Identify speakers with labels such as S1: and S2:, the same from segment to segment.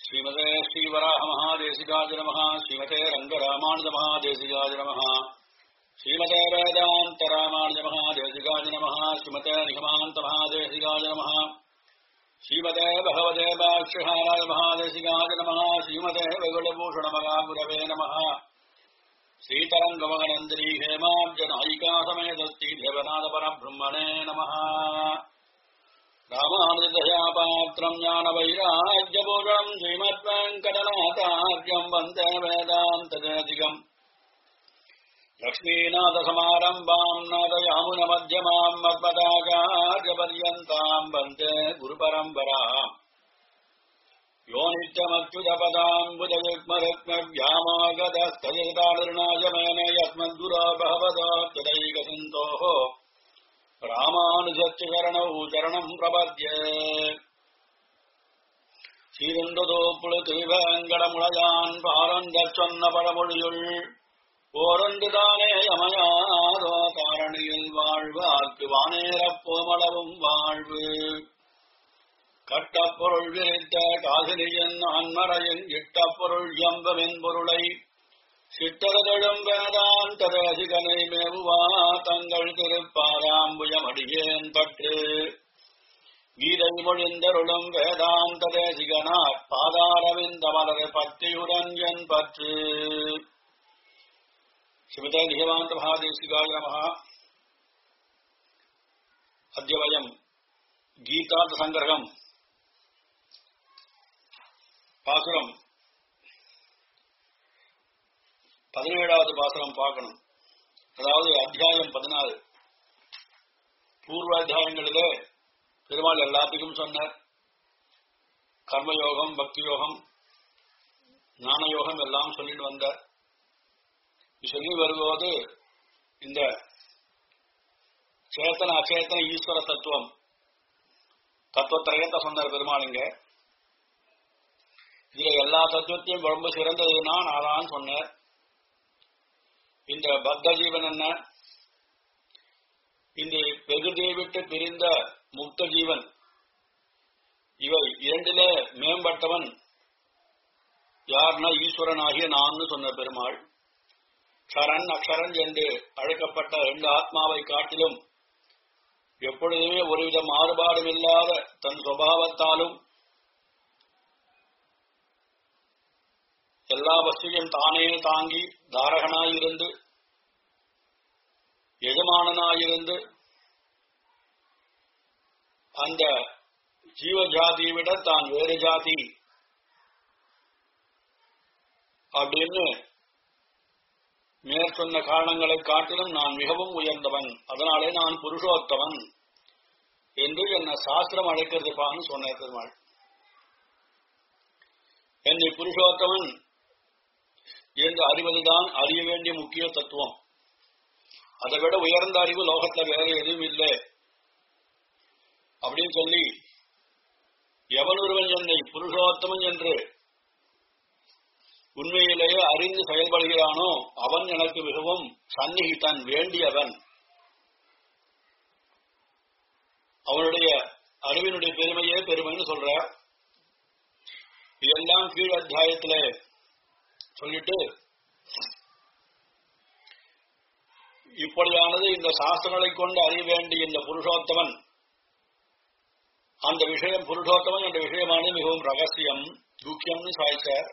S1: ஸ்ரீமதே ஸ்ரீவராக மகாதேசிகாஜ நமः ஸ்ரீமதே ரங்கராமானுஜ மகாதேசிகாஜ நமः ஸ்ரீமதே வேதாந்த ராமானுஜ மகாதேசிகாஜ நமः ஸ்ரீமதே நிகமாந்த மகாதேசிகாஜ நமः ஸ்ரீமதே பகவதே பாஷ்யகாராய மகாதேசிகாஜ நமः ஸ்ரீமதே வெகுளபூஷண மகாகுரவே நமः ஸ்ரீதரங்கமகனந்திரி ஹேமாப்ஜநாயிகா சமேதஸ்தி தேவநாத பரபிரம்மணே நமः ராமானுஜதயாபாத்திரம் ஞானவைராஜ்யபூஷணம் ஸ்ரீமத்வெங்கடநாதார்யம் வந்தே வேதாந்ததேதிகம் லக்ஷ்மீநாதசமாரம்பாம் நாதயாமுனமध्यமாம் மத்பதாகார்யபர்யந்தாம் வந்தே குருபரம்பராம் யோ நித்யமச்சுதபதாம்புஜயுக்மருக்மவ்யாமாகதஸ்தயதானிர்ணாயமேன யஸ்மத்குரோ பகவதோத்யதைகசிந்தோः ராமானுஜச்சரணௌ சரணம் பிரபத்யே சீரந்ததோ புழுத்து வேங்கடமுளையான் பாரந்த சொன்ன பழமொழியுள் ஓரொன்று தானே யமயாதோ தாரணியில் வாழ்வார்க்கு வானேரப் போமளவும் வாழ்வு கட்டப்பொருள் விரித்த காசினியன் அன்மறையின் இட்டப்பொருள் எம்பமென் பொருளை சிட்டரதழும் வேதாந்தரசிகனை மேவுவா தங்கள் திருப்பாராம்புயமடியேன் பற்று கீதை மொழிந்தருளும் வேதாந்த தேசிகனார் பாதாரவிந்த மலர பத்தியுடன் என் பற்று ஸ்ரீமதே நிகவாந்த மகாதேசிகாய நமः अद्य वयम् गीतार्थसङ्ग्रहम् பாசுரம் பதினேழாவது பாசுரம் பார்க்கணும் அதாவது அத்தியாயம் பதினாறு பூர்வ அத்தியாயங்களிலே பெருமாள் எல்லாத்துக்கும் சொன்னார் கர்மயோகம் பக்தி யோகம் ஞான யோகம் எல்லாம் சொல்லிட்டு வந்தார் சொல்லி வரும்போது இந்த சேத்தன அச்சேத்தன ஈஸ்வர தத்துவம் தத்துவத்திரயத்தை சொன்னார் பெருமாளுங்க இதுல எல்லா தத்துவத்தையும் ரொம்ப சிறந்ததுன்னா நான் சொன்னேன் இந்த பத்த ஜீவன் என்ன இந்த பிரகிருதியை விட்டு பிரிந்த முக்த ஜீவன் இவை இரண்டிலே மேம்பட்டவன் யார்னா ஈஸ்வரன் ஆகிய நான் சொன்ன பெருமாள் க்ஷரன் அக்ஷரன் என்று அழைக்கப்பட்ட ரெண்டு ஆத்மாவை காட்டிலும் எப்பொழுதுமே ஒருவித மாறுபாடும் இல்லாத தன் சுவாவத்தாலும் எல்லா வஸ்துவையும் தானே தாங்கி தாரகனாயிருந்து எஜமானனாயிருந்து அந்த ஜீவ ஜாதியை விட தான் வேறு ஜாதி அப்படின்னு மேற்சொன்ன காரணங்களை காட்டிலும் நான் மிகவும் உயர்ந்தவன் அதனாலே நான் புருஷோத்தவன் என்று என்ன சாஸ்திரம் அழைக்கிறதுப்பான்னு சொன்ன பெருமாள் என்னை புருஷோத்தமன் என்று அறிவதுதான் அறிய வேண்டிய முக்கிய தத்துவம் அதை விட உயர்ந்த அறிவு லோகத்துல வேற எதுவும் இல்லை அப்படின்னு சொல்லி எவனொருவன் என்னை புருஷோத்தமன் என்று உண்மையிலேயே அறிந்து செயல்படுகிறானோ அவன் எனக்கு மிகவும் சந்நிகித்தன் வேண்டியவன் அவனுடைய அறிவினுடைய பெருமையே பெருமைன்னு சொல்ற இதெல்லாம் கீழ் அத்தியாயத்துல சொல்லிட்டு இப்படியானது இந்த சாஸ்திரங்களை கொண்டு அறிய வேண்டிய இந்த புருஷோத்தமன் அந்த விஷயம் புருஷோத்தமன் என்ற விஷயமானது மிகவும் ரகசியம் தூக்கியம்னு சாய்ச்சார்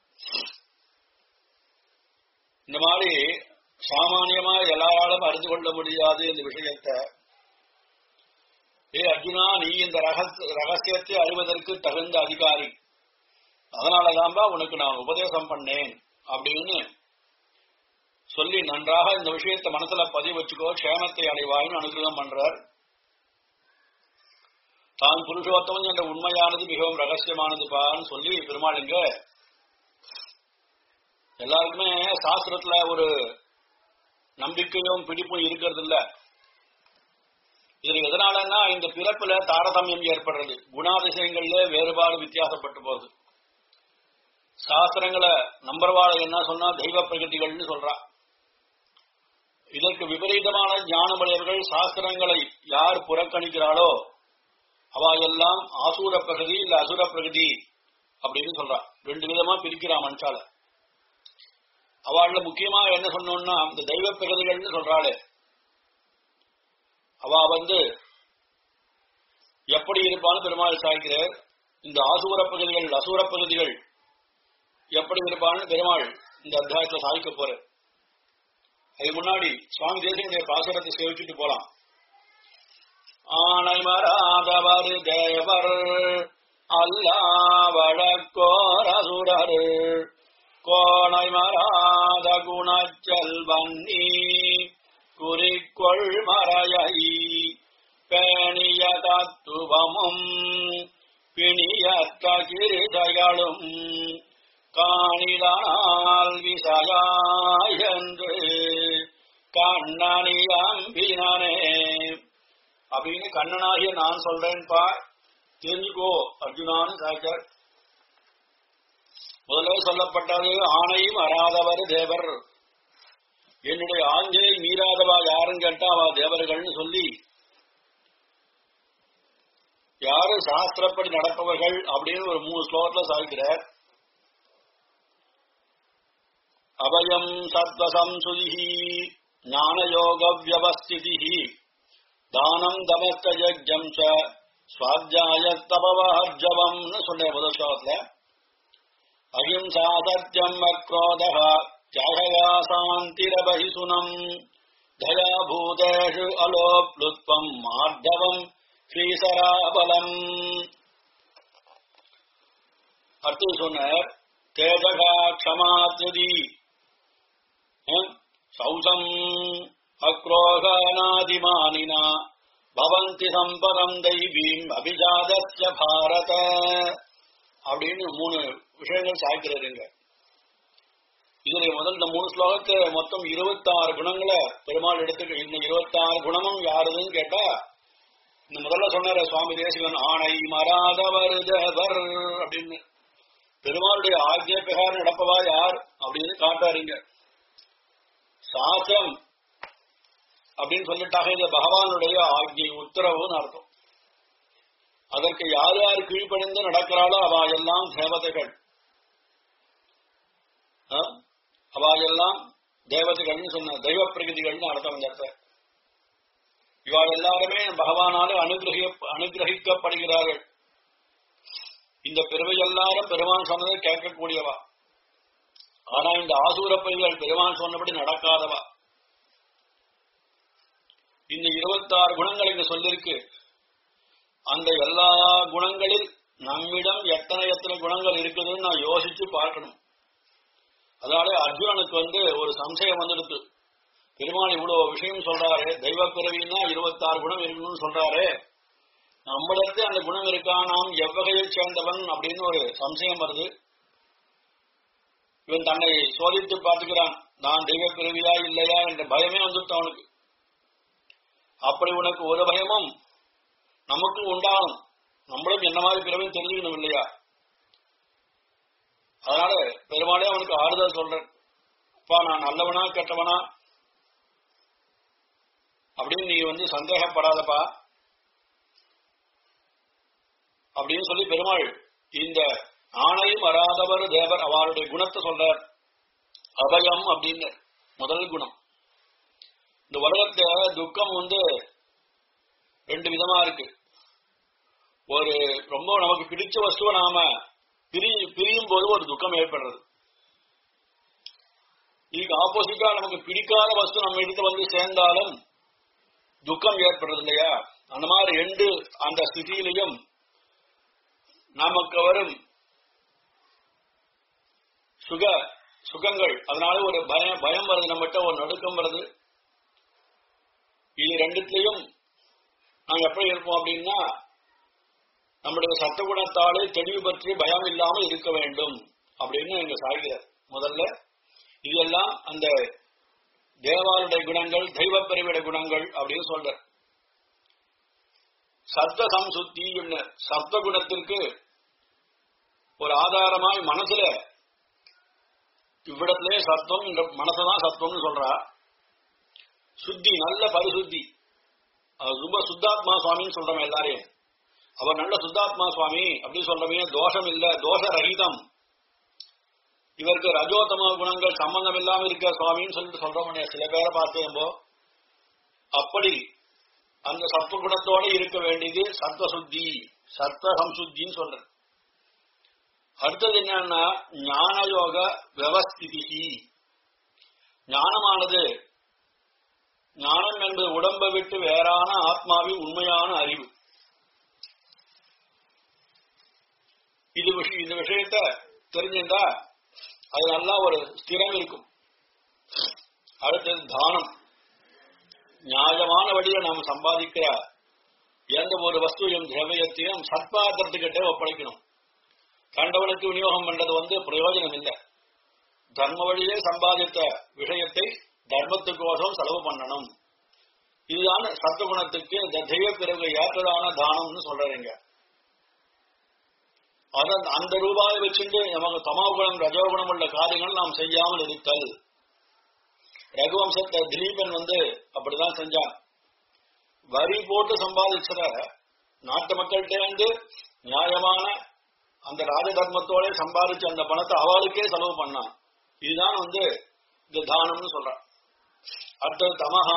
S1: இந்த மாதிரி சாமானியமா எல்லாராலும் அறிந்து கொள்ள முடியாது இந்த விஷயத்தை ஏ அர்ஜுனா நீ இந்த ரகசியத்தை அறிவதற்கு தகுந்த அதிகாரி அதனாலதான்பா உனக்கு நான் உபதேசம் பண்ணேன் அப்படின்னு சொல்லி நன்றாக இந்த விஷயத்தை மனசுல பதிவு வச்சுக்கோ க்ஷேமத்தை அடைவாய்னு அனுகிரகம் பண்றார் தான் புருஷோத்தமன் என்ற உண்மையானது மிகவும் ரகசியமானதுப்பான்னு சொல்லி பெருமாள் இங்க எல்லாருக்குமே சாஸ்திரத்துல ஒரு நம்பிக்கையும் பிடிப்பும் இருக்கிறது இல்ல இது எதனாலன்னா இந்த பிறப்புல தாரதமியம் ஏற்படுறது குணாதிசயங்கள்ல வேறுபாடு வித்தியாசப்பட்டு போகுது சாஸ்திரங்களை நம்பர்வாழ என்ன சொன்னா தெய்வ பிரகதிகள்னு சொல்றா இதற்கு விபரீதமான ஞானமுடையவர்கள் சாஸ்திரங்களை யார் புறக்கணிக்கிறாளோ அவ எல்லாம் ஆசூர பிரகதி இல்ல அசுர பிரகதி அப்படின்னு சொல்றா ரெண்டு விதமா பிரிக்கிறா மனுஷால அவள்ல முக்கியமா என்ன சொன்னோம்னா இந்த தெய்வ பிரகதிகள்னு சொல்றாளே அவ வந்து எப்படி இருப்பான்னு பெருமாள் சாய்க்கிறார் இந்த ஆசூர பகுதிகள் அசூர பகுதிகள் எப்படி இருப்பான்னு பெருமாள் இந்த அத்தியாயத்துல சாய்க்க போறார் அது முன்னாடி சுவாமி தேசியனுடைய பாசுரத்தை சேவிச்சுட்டு போலாம் ஆனை மராதவர் தேவர் அல்லாவழக்கோர் அசுரர் கோணை மராத குணச்செல்வன்னி குறிக்கொள் மறையை பேணிய தத்துவமும் பிணியற்ற கிருதைகளும் காணிலால் விசயாயன்று கண்ணனி அம்பினனே அப்படின்னு கண்ணனாகிய நான் சொல்றேன்பா தெரிஞ்சுக்கோ அர்ஜுனான்னு சாய்ச்சார் முதல்ல சொல்லப்பட்டது ஆணையும் அறாதவர் தேவர் என்னுடைய ஆஞ்சை மீறாதவா யாருன்னு கேட்டா அவ தேவர்கள்னு சொல்லி யாரு சாஸ்திரப்படி நடப்பவர்கள் அப்படின்னு ஒரு மூணு ஸ்லோகத்துல சாய்க்கிறார் அபயம் சத்வசம்சுதி ஞானயோக வியவஸ்திதி தானம் தமஸ்தயஜம் ச சுவாத்தியாய தபவர்ஜவம்னு சொன்னேன் முதல் ஸ்லோகத்துல அஹிம்சா சத்யம் அக்ரோத தியாகயா சாந்திரபஹிசுனம் தயா பூதேஷு அலோப்லுத்வம் மார்தவம் ஸ்ரீசராபலம் அடுத்து சொன்னார் தேஜகா க்ஷமாத்யதி சௌசம் அக்ரோகானாதிமானினா பவந்தி சம்பதம் தெய்வீம் அபிஜாதஸ்ய பாரத அப்படின்னு மூணு விஷயங்கள் சாய்க்கிறாருங்க இதுல முதல் இந்த மூணு ஸ்லோகத்தை மொத்தம் இருபத்தாறு குணங்களை பெருமாள் எடுத்து இந்த இருபத்தாறு குணமும் யாருதுன்னு கேட்டா இந்த முதல்ல சொன்னார சுவாமி தேசிகன் ஆணை மராதவர் தேவர் அப்படின்னு பெருமாளுடைய ஆஜ்ய பிரகாரம் நடப்பவா யார் அப்படின்னு காட்டாருங்க சாசம் அப்படின்னு சொல்லிட்டாக இது பகவானுடைய ஆக்ஞை உத்தரவுன்னு அர்த்தம் அதற்கு யார் யார் கீழ்ப்படிந்து நடக்கிறாளோ அவா எல்லாம் தேவதைகள் அவா எல்லாம் தேவதைகள்னு சொன்ன தெய்வ பிரகதிகள்னு அர்த்தம் இந்த இடத்துல இவாள் எல்லாருமே பகவானால அனுகிரக அனுகிரகிக்கப்படுகிறார்கள் இந்த பிறவை எல்லாரும் பெருமான் சொன்னதை கேட்கக்கூடியவா ஆனா இந்த ஆசூர பைகள் பெருமான் சொன்னபடி நடக்காதவா இந்த இருபத்தாறு குணங்கள் இங்க சொல்லிருக்கு அந்த எல்லா குணங்களில் நம்மிடம் எத்தனை எத்தனை குணங்கள் இருக்குதுன்னு நான் யோசிச்சு பார்க்கணும் அதனால அர்ஜுனனுக்கு வந்து ஒரு சம்சயம் வந்துடுது பெருமாள் இவ்வளவு விஷயம் சொல்றாரு தெய்வ பிறவின்னா இருபத்தாறு குணம் இருக்கணும்னு சொல்றாரு நம்மளுக்கு அந்த குணம் இருக்கா நாம் எவ்வகையை சேர்ந்தவன் அப்படின்னு ஒரு சம்சயம் வருது இவன் தன்னை சோதித்து பார்த்துக்கிறான் நான் தெய்வ பிறவியா இல்லையா என்ற பயமே வந்துட்டு அவனுக்கு அப்படி உனக்கு ஒரு பயமும் நமக்கு உண்டாகும் நம்மளும் என்ன மாதிரி பிறவையும் தெரிஞ்சுக்கணும் இல்லையா அதனால பெருமாளே அவனுக்கு ஆறுதல் சொல்றேன் அப்பா நான் நல்லவனா கெட்டவனா அப்படின்னு நீ வந்து சந்தேகப்படாதப்பா அப்படின்னு சொல்லி பெருமாள் இந்த ஆணையும் வராதவர் தேவர் அவருடைய குணத்தை சொல்றார் அபயம் அப்படின்னு முதல் குணம் இந்த உலகத்துல துக்கம் வந்து ரெண்டு விதமா இருக்கு ஒரு ரொம்ப நமக்கு பிடிச்ச வஸ்துவை நாம பிரி- பிரியும் போது ஒரு துக்கம் ஏற்படுறது இதுக்கு ஆப்போசிட்டா நமக்கு பிடிக்காத வஸ்து நம்ம இடத்துல வந்து சேர்ந்தாலும் துக்கம் ஏற்படுறது இல்லையா அந்த மாதிரி ரெண்டு அந்த ஸ்திதியிலையும் நமக்கு வரும் சுக சுகங்கள் அதனால ஒரு பயம் பயம் வருது நம்மகிட்ட ஒரு நடுக்கம் வருது இது ரெண்டுத்திலையும் நாங்க எப்படி இருப்போம் அப்படின்னா நம்முடைய சத்துவகுணத்தாலே தெளிவு பற்றி பயம் இல்லாமல் இருக்க வேண்டும் அப்படின்னு எங்க சாகிறார் முதல்ல இதெல்லாம் அந்த தேவாளுடைய குணங்கள் தெய்வ பிரிவிட குணங்கள் அப்படின்னு சொல்ற சப்த சம்சுத்தி சப்த குணத்திற்கு ஒரு ஆதாரமாய் மனசுல இவ்விடத்திலே சத்துவம் இந்த மனசுதான் சத்துவம்னு சொல்றா சுத்தி நல்ல பரிசுத்தி அது ரொம்ப சுத்தாத்மா சுவாமின்னு சொல்றோம் எல்லாரையும் அவர் நல்ல சுத்தாத்மா சுவாமி அப்படி சொல்றமே தோஷம் இல்ல தோஷ ரஹிதம் இவருக்கு ரஜோத்தம குணங்கள் சம்பந்தம் இல்லாம இருக்க சுவாமின்னு சொல்லிட்டு சொல்றோம் சில பேரை பார்த்தேன்போ அப்படி அந்த சத்துவ குணத்தோட இருக்க வேண்டியது சத்வ சுத்தி சத்வ சம்சுத்தின்னு சொல்றது அடுத்தது என்னன்னா ஞான யோக விவஸ்திதி ஞானமானது ஞானம் என்பது உடம்பை விட்டு வேறான ஆத்மாவின் உண்மையான அறிவு இது விஷயம் இந்த விஷயத்த தெரிஞ்சிருந்தா அது நல்லா ஒரு ஸ்திரம் இருக்கும் அடுத்தது தானம் நியாயமான வழியில நாம் சம்பாதிக்கிற எந்த ஒரு வஸ்துவையும் திரவியத்தையும் சத்பாத்திரத்துக்கிட்டே ஒப்படைக்கணும் கண்டவனுக்கு விநியோகம் பண்றது வந்து பிரயோஜனம் இல்லை தர்ம வழியே சம்பாதித்த விஷயத்தை தர்மத்துக்கோசம் செலவு பண்ணணும் இதுதான் சத்துவகுணத்துக்கு தத்தைய பிறகு ஏற்றதான தானம்னு சொல்றீங்க அதன் அந்த ரூபாயை வச்சுட்டு நமக்கு தமோகுணம் ரஜோகுணம் உள்ள காரியங்கள் நாம் செய்யாமல் இருத்தல் ரகுவம்சத்தை திலீபன் வந்து அப்படிதான் செஞ்சான் வரி போட்டு சம்பாதிச்சத நாட்டு மக்கள்கிட்ட இருந்து நியாயமான அந்த ராஜ தர்மத்தோட சம்பாதிச்ச அந்த பணத்தை அவளுக்கே செலவு பண்ணான் இதுதான் வந்து இந்த தானம்னு சொல்றான் அடுத்தது தமஹா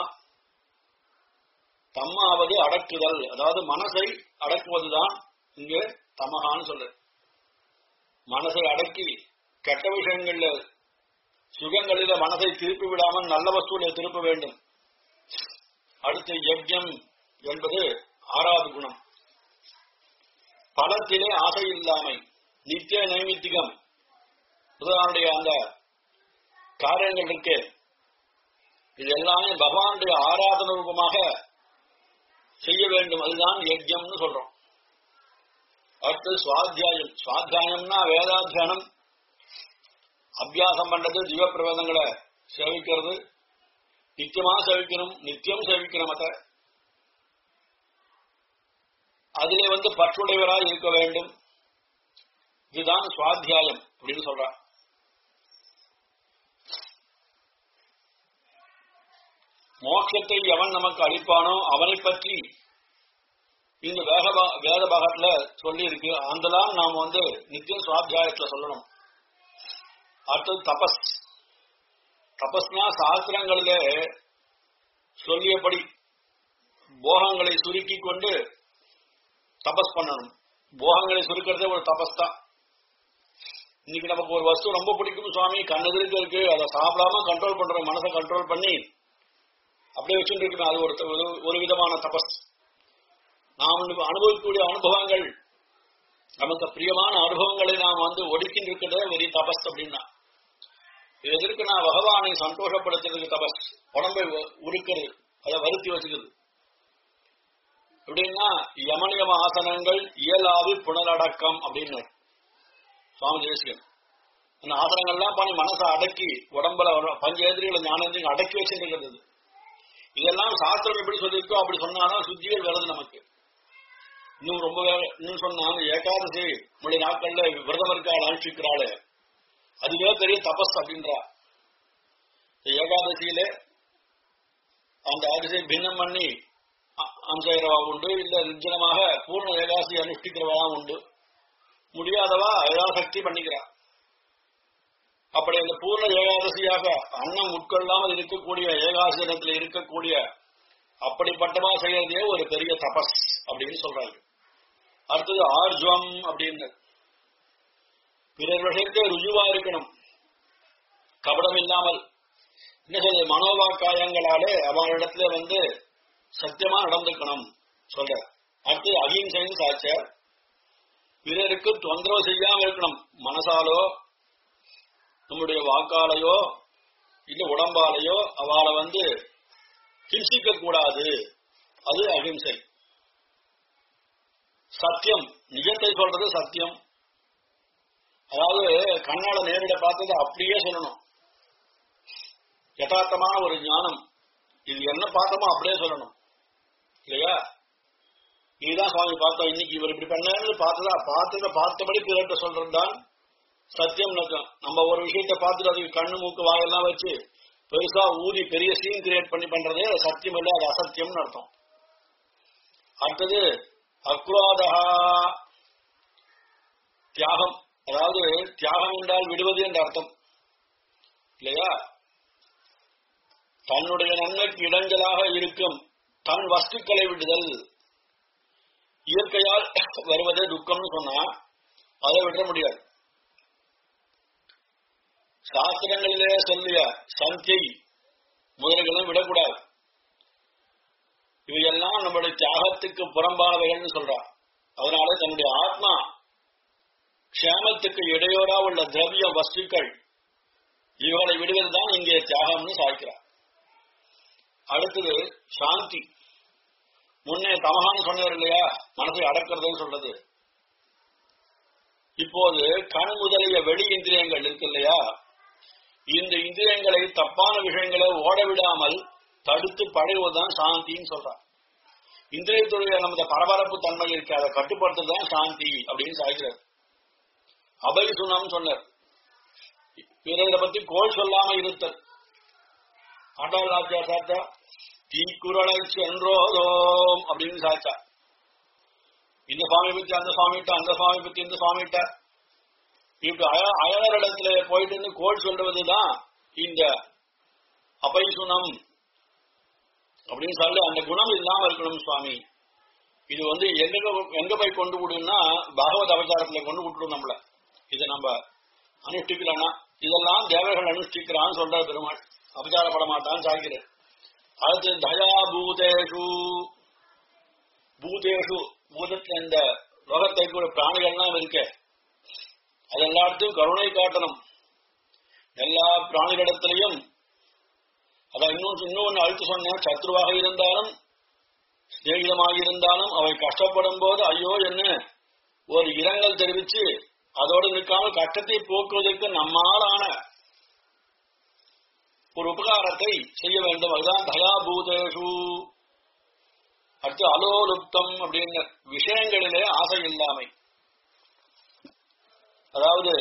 S1: தம்மாவது அடக்குதல் அதாவது மனசை அடக்குவதுதான் இங்கு தமகான்னு சொல்லு மனசை அடக்கி கெட்ட விஷயங்கள்ல சுகங்களில மனதை திருப்பி விடாமல் நல்ல வஸ்துவில திருப்ப வேண்டும் அடுத்து யஜ்யம் என்பது ஆறாவது குணம் பலத்திலே ஆசை இல்லாமை நித்திய நைமித்திகம் புதனுடைய அந்த காரியங்கள் இருக்கு இது எல்லாமே பகவானுடைய ஆராதன ரூபமாக செய்ய வேண்டும் அதுதான் யஜ்யம்னு சொல்றோம் அடுத்து சுவாத்தியாயம் சுவாத்தியாயம்னா வேதாத்தியானம் அபியாசம் பண்றது ஜீவ பிரவேதங்களை சேவிக்கிறது நித்தியமா சேவிக்கணும் நித்தியம் சேவிக்கணும் அத அதிலே வந்து பற்றுடையவராய் இருக்க வேண்டும் இதுதான் சுவாத்தியாயம் அப்படின்னு சொல்ற மோட்சத்தை எவன் நமக்கு அளிப்பானோ அவனை பற்றி இந்த வேக வேத பாகத்துல சொல்லி இருக்கு அந்ததான் நாம் வந்து நித்தியம் சுவாத்தியாயத்துல சொல்லணும் அடுத்தது தபஸ் தபஸ்னா சாஸ்திரங்களிலே சொல்லியபடி போகங்களை சுருக்கி கொண்டு தபஸ் பண்ணணும் போகங்களை சுருக்கிறதே ஒரு தபஸ் தான் இன்னைக்கு நமக்கு ஒரு வஸ்து ரொம்ப பிடிக்கும் சுவாமி கண்ணெதிர்க்கு இருக்கு அதை சாப்பிடாம கண்ட்ரோல் பண்றோம் மனசை கண்ட்ரோல் பண்ணி அப்படியே வச்சுட்டு இருக்கணும் அது ஒரு ஒரு விதமான தபஸ் நாம் அனுபவிக்கக்கூடிய அனுபவங்கள் நமக்கு பிரியமான அனுபவங்களை நாம் வந்து ஒடுக்கின்னு இருக்கிறதே வெறி தபஸ் அப்படின்னா இது எதற்கு நான் பகவானை சந்தோஷப்படுத்துறதுக்கு தபஸ் உடம்பை உருக்கிறது அதை வருத்தி வச்சுக்கிறது எப்படின்னா யமனியம ஆசனங்கள் இயலாது புனரடக்கம் அப்படின்னு சுவாமி தேசிகன் அந்த ஆசனங்கள்லாம் பண்ணி மனசை அடக்கி உடம்புல பஞ்சேந்திரிகளை ஞானேந்திரிகள் அடக்கி வச்சுருக்கிறது இதெல்லாம் சாஸ்திரம் எப்படி சொல்லியிருக்கோ அப்படி சொன்னாதான் சுத்திகள் வருது நமக்கு இன்னும் ரொம்ப இன்னும் சொன்னாங்க ஏகாதசி மொழி நாட்கள்ல விரதம் இருக்காள் அனுஷ்டிக்கிறாள் அதுவே பெரிய தபஸ் அப்படின்றா ஏகாதசியில அந்த அதிசய பின்னம் பண்ணி அம்சைரவா உண்டு இல்ல நிர்ஜனமாக பூர்ண ஏகாசி அனுஷ்டிக்கிறவா உண்டு முடியாதவா யதாசக்தி பண்ணிக்கிறா அப்படி அந்த பூர்ண ஏகாதசியாக அன்னம் உட்கொள்ளாமல் இருக்கக்கூடிய ஏகாசனத்தில் இருக்கக்கூடிய அப்படிப்பட்டவா செய்யறதே ஒரு பெரிய தபஸ் அப்படின்னு சொல்றாங்க அடுத்தது ஆர்ஜுவம் அப்படின்னு பிறர் விஷயத்தை ருஜுவா இருக்கணும் கபடம் இல்லாமல் என்ன சொல்றது மனோவாக்காயங்களாலே அவனிடத்துல வந்து சத்தியமா நடந்துக்கணும் சொல்ற அடுத்து அகிம்சைன்னு சாச்ச பிறருக்கு தொந்தரவு செய்யாம இருக்கணும் மனசாலோ நம்முடைய வாக்காலையோ இல்ல உடம்பாலையோ அவளை வந்து ஹிம்சிக்க கூடாது அது அகிம்சை சத்தியம் நிஜத்தை சொல்றது சத்தியம் அதாவது கண்ணால நேரிட பார்த்தது அப்படியே சொல்லணும் யதார்த்தமான ஒரு ஞானம் இது என்ன பார்த்தோமோ அப்படியே சொல்லணும் இல்லையா இதுதான் சுவாமி பார்த்தோம் இன்னைக்கு இவர் இப்படி பண்ணு பார்த்ததா பார்த்தத பார்த்தபடி பிறர்கிட்ட சொல்றதுதான் சத்தியம் நக்கம் நம்ம ஒரு விஷயத்த பார்த்துட்டு அதுக்கு கண்ணு மூக்கு வாயெல்லாம் வச்சு பெருசா ஊதி பெரிய சீன் கிரியேட் பண்ணி பண்றதே அது சத்தியம் இல்லை அது அசத்தியம்னு அர்த்தம் அடுத்தது அக்ரோதா தியாகம் அதாவது தியாகம் என்றால் விடுவது என்ற அர்த்தம் இல்லையா தன்னுடைய நன்மைக்கு இடைஞ்சலாக இருக்கும் தன் வஸ்துக்களை விடுதல் இயற்கையால் வருவதே துக்கம்னு சொன்னா அதை விட முடியாது சாஸ்திரங்களிலே சொல்லிய சந்தியை முதல்களும் விடக்கூடாது இவையெல்லாம் நம்முடைய தியாகத்துக்கு புறம்பானவைகள்னு சொல்றார் அதனால தன்னுடைய ஆத்மா க்ஷேமத்துக்கு இடையூறா உள்ள திரவிய வஸ்துக்கள் இவர்களை விடுவதுதான் இங்கே தியாகம்னு சாய்க்கிறார் அடுத்தது சாந்தி முன்னே தமகான்னு சொன்னவர் இல்லையா மனசை அடக்கிறதுன்னு சொல்றது இப்போது கண் முதலிய வெளி இந்திரியங்கள் இருக்கு இல்லையா இந்த இந்திரியங்களை தப்பான விஷயங்களை ஓட விடாமல் தடுத்து பழகுவதுதான் சாந்தின்னு சொல்றான் இந்திரியத்துடைய நமது பரபரப்பு தன்மை இருக்கு அதை கட்டுப்படுத்துறதுதான் சாந்தி அப்படின்னு சாய்க்கிறார் அபரிசுனம் சொன்னார் பிறரை பத்தி கோல் சொல்லாம இருத்தல் ஆண்டாள் ராஜா சாத்தா தீக்குறளை சென்றோதோம் அப்படின்னு சாச்சா இந்த சுவாமி பத்தி அந்த சுவாமிகிட்ட அந்த சுவாமி பத்தி இந்த சுவாமிகிட்ட இப்படி அய அயலரிடத்துல போயிட்டு இருந்து கோல் சொல்றதுதான் இந்த அபைசுனம் அப்படின்னு சொல்லி அந்த குணம் இல்லாம இருக்கணும் சுவாமி இது வந்து எங்க எங்க போய் கொண்டு விடுன்னா பாகவத அவதாரத்துல கொண்டு விட்டுடும் நம்மள இதை நம்ம அனுஷ்டிக்கலன்னா இதெல்லாம் தேவர்கள் அனுஷ்டிக்கிறான்னு சொல்ற பெருமாள் அபச்சாரப்பட மாட்டான்னு சாய்க்கிறேன் அடுத்து தயா பூதேஷு பூதேஷு பூதத்துல இந்த லோகத்தை கூட பிராணிகள்லாம் இருக்கு அது எல்லாத்தையும் கருணை காட்டணும் எல்லா பிராணிகளிடத்திலையும் அதான் இன்னும் இன்னொன்னு அழுத்து சொன்னேன் சத்ருவாக இருந்தாலும் சிநேகிதமாக இருந்தாலும் அவை கஷ்டப்படும் போது ஐயோ என்ன ஒரு இரங்கல் தெரிவிச்சு அதோடு நிற்காமல் கஷ்டத்தை போக்குவதற்கு நம்மாலான ஒரு உபகாரத்தை செய்ய வேண்டும் அதுதான் தயாபூதேஷு அடுத்து அலோலுப்தம் அப்படின்னு விஷயங்களிலே ஆசை இல்லாமை அதாவது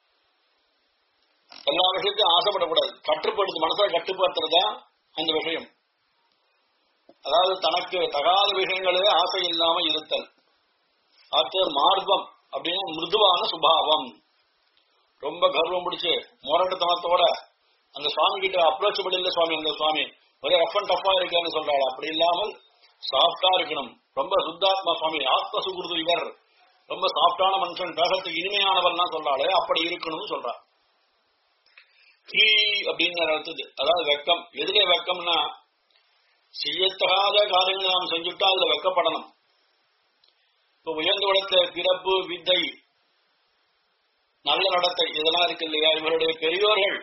S1: எல்லா விஷயத்தையும் ஆசைப்படக்கூடாது கட்டுப்படுத்து மனசை கட்டுப்படுத்துறதா அந்த விஷயம் அதாவது தனக்கு தகாத விஷயங்களே ஆசை இல்லாம இருத்தல் அடுத்து மார்பம் அப்படின்னு மிருதுவான சுபாவம் ரொம்ப கர்வம் பிடிச்சு மோரட்டத்தனத்தோட அந்த சுவாமி கிட்ட அப்ரோச்சபிள் இல்ல சுவாமி அந்த சுவாமி ஒரே ரஃப் அண்ட் டஃபா இருக்கான்னு சொல்றாரு அப்படி இல்லாமல் சாஃப்டா இருக்கணும் ரொம்ப சுத்தாத்மா சுவாமி ஆத்ம சுகுருது இவர் ரொம்ப சாஃப்டான மனுஷன் பேசத்துக்கு இனிமையானவர்னா சொல்றாளே அப்படி இருக்கணும்னு சொல்றார் ஹீ அப்படின்னு அர்த்தது அதாவது வெக்கம் எதுல வெக்கம்னா செய்யத்தகாத காரியங்களை நாம் செஞ்சுட்டா அதுல வெக்கப்படணும் இப்ப உயர்ந்த உலகத்த பிறப்பு வித்தை நல்ல நடத்தை இதெல்லாம் இருக்கு இல்லையா இவருடைய பெரியோர்கள்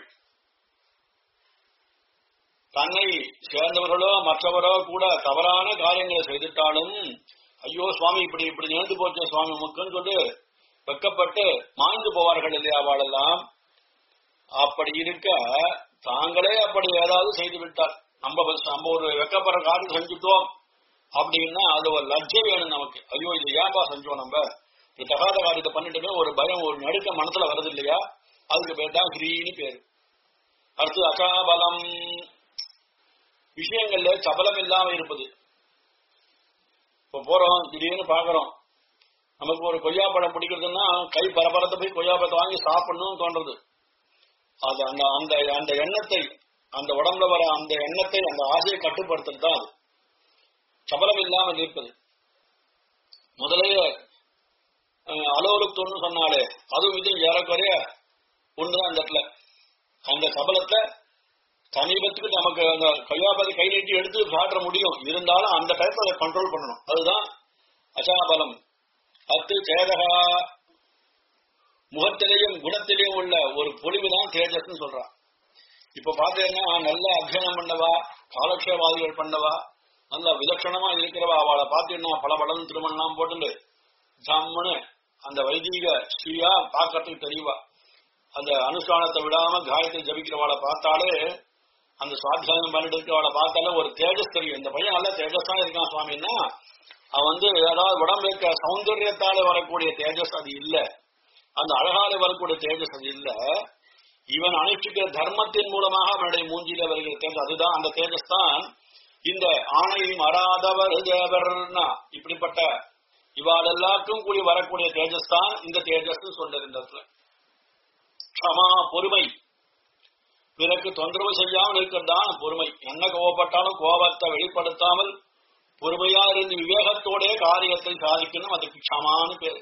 S1: தன்னை சேர்ந்தவர்களோ மற்றவரோ கூட தவறான காரியங்களை செய்துட்டாலும் ஐயோ சுவாமி இப்படி இப்படி நேர்ந்து போச்ச சுவாமி முக்குன்னு சொல்லி வெக்கப்பட்டு மாய்ந்து போவார்கள் இல்லையா அவளெல்லாம் அப்படி இருக்க தாங்களே அப்படி ஏதாவது செய்து விட்டார் நம்ம பஸ்- நம்ம ஒரு வெக்கப்படுற காரியம் செஞ்சுட்டோம் அப்படின்னா அது ஒரு லஜ்ஜை வேணும் நமக்கு ஐயோ இது ஏன்பா செஞ்சோம் நம்ம இது தகாத காரியத்தை பண்ணிட்டுமே ஒரு பயம் ஒரு நடுக்க மனசுல வருது இல்லையா அதுக்கு பேர் தான் கிரீனி பேரு அடுத்து அகாபலம் விஷயங்கள்ல சபலம் இல்லாம இருப்பது இப்ப போறோம் திடீர்னு பாக்குறோம் நமக்கு ஒரு கொய்யாப்பழம் பிடிக்கிறதுன்னா கை பரபரத்தை போய் கொய்யாப்பழத்தை வாங்கி சாப்பிடணும்னு தோன்றது அது அந்த அந்த அந்த எண்ணத்தை அந்த உடம்புல வர அந்த எண்ணத்தை அந்த ஆசையை கட்டுப்படுத்துறது தான் அது சபலம் இல்லாமல் இருப்பது முதலையே அலுவலகத்தொன்னு சொன்னாலே அதுவும் இது ஏறக்குறைய ஒண்ணுதான் அந்த இடத்துல அந்த சபலத்தை சமீபத்துக்கு நமக்கு அந்த கையாபதி கை நீட்டி எடுத்து காட்ட முடியும் இருந்தாலும் அந்த டயத்தை அதை கண்ட்ரோல் பண்ணணும் அதுதான் அசாபலம் அத்து சேதகா முகத்திலேயும் குணத்திலேயும் உள்ள ஒரு பொலிவு தான் தேஜஸ்ன்னு சொல்றான் இப்ப பாத்தீங்கன்னா நல்ல அத்தியனம் பண்ணவா காலக்ஷேவாதிகள் பண்ணவா நல்ல விலட்சணமா இருக்கிறவா அவளை பாத்தீங்கன்னா பல படம் திருமணம் போட்டு ஜம்முன்னு அந்த வைதீக ஸ்ரீயா பார்க்கறதுக்கு தெரியவா அந்த அனுஷ்டானத்தை விடாம காயத்ரி ஜபிக்கிறவாளை பார்த்தாலே அந்த சுவாத்தியாயம் பண்ணிட்டு இருக்கிறவளை பார்த்தாலே ஒரு தேஜஸ் தெரியும் இந்த பையன் நல்ல தேஜஸா இருக்கான் சுவாமின்னா அவன் வந்து ஏதாவது உடம்பு இருக்க சௌந்தரியத்தால வரக்கூடிய தேஜஸ் அது இல்ல அந்த அழகால வரக்கூடிய தேஜஸ் அது இல்ல இவன் அனுஷ்டிக்கிற தர்மத்தின் மூலமாக அவனுடைய மூஞ்சில வருகிற தேஜஸ் அதுதான் அந்த தேஜஸ் தான் இந்த ஆணையும் அறாதவர் தேவர்னா இப்படிப்பட்ட இவாள் எல்லாருக்கும் கூடி வரக்கூடிய தேஜஸ் தான் இந்த தேஜஸ் சொல்றது இந்த இடத்துல க்ஷமா பொறுமை பிறகு தொந்தரவு செய்யாமல் இருக்கிறதான் பொறுமை என்ன கோவப்பட்டாலும் கோபத்தை வெளிப்படுத்தாமல் பொறுமையா இருந்து விவேகத்தோட காரியத்தை சாதிக்கணும் அதுக்கு க்ஷமான்னு பேரு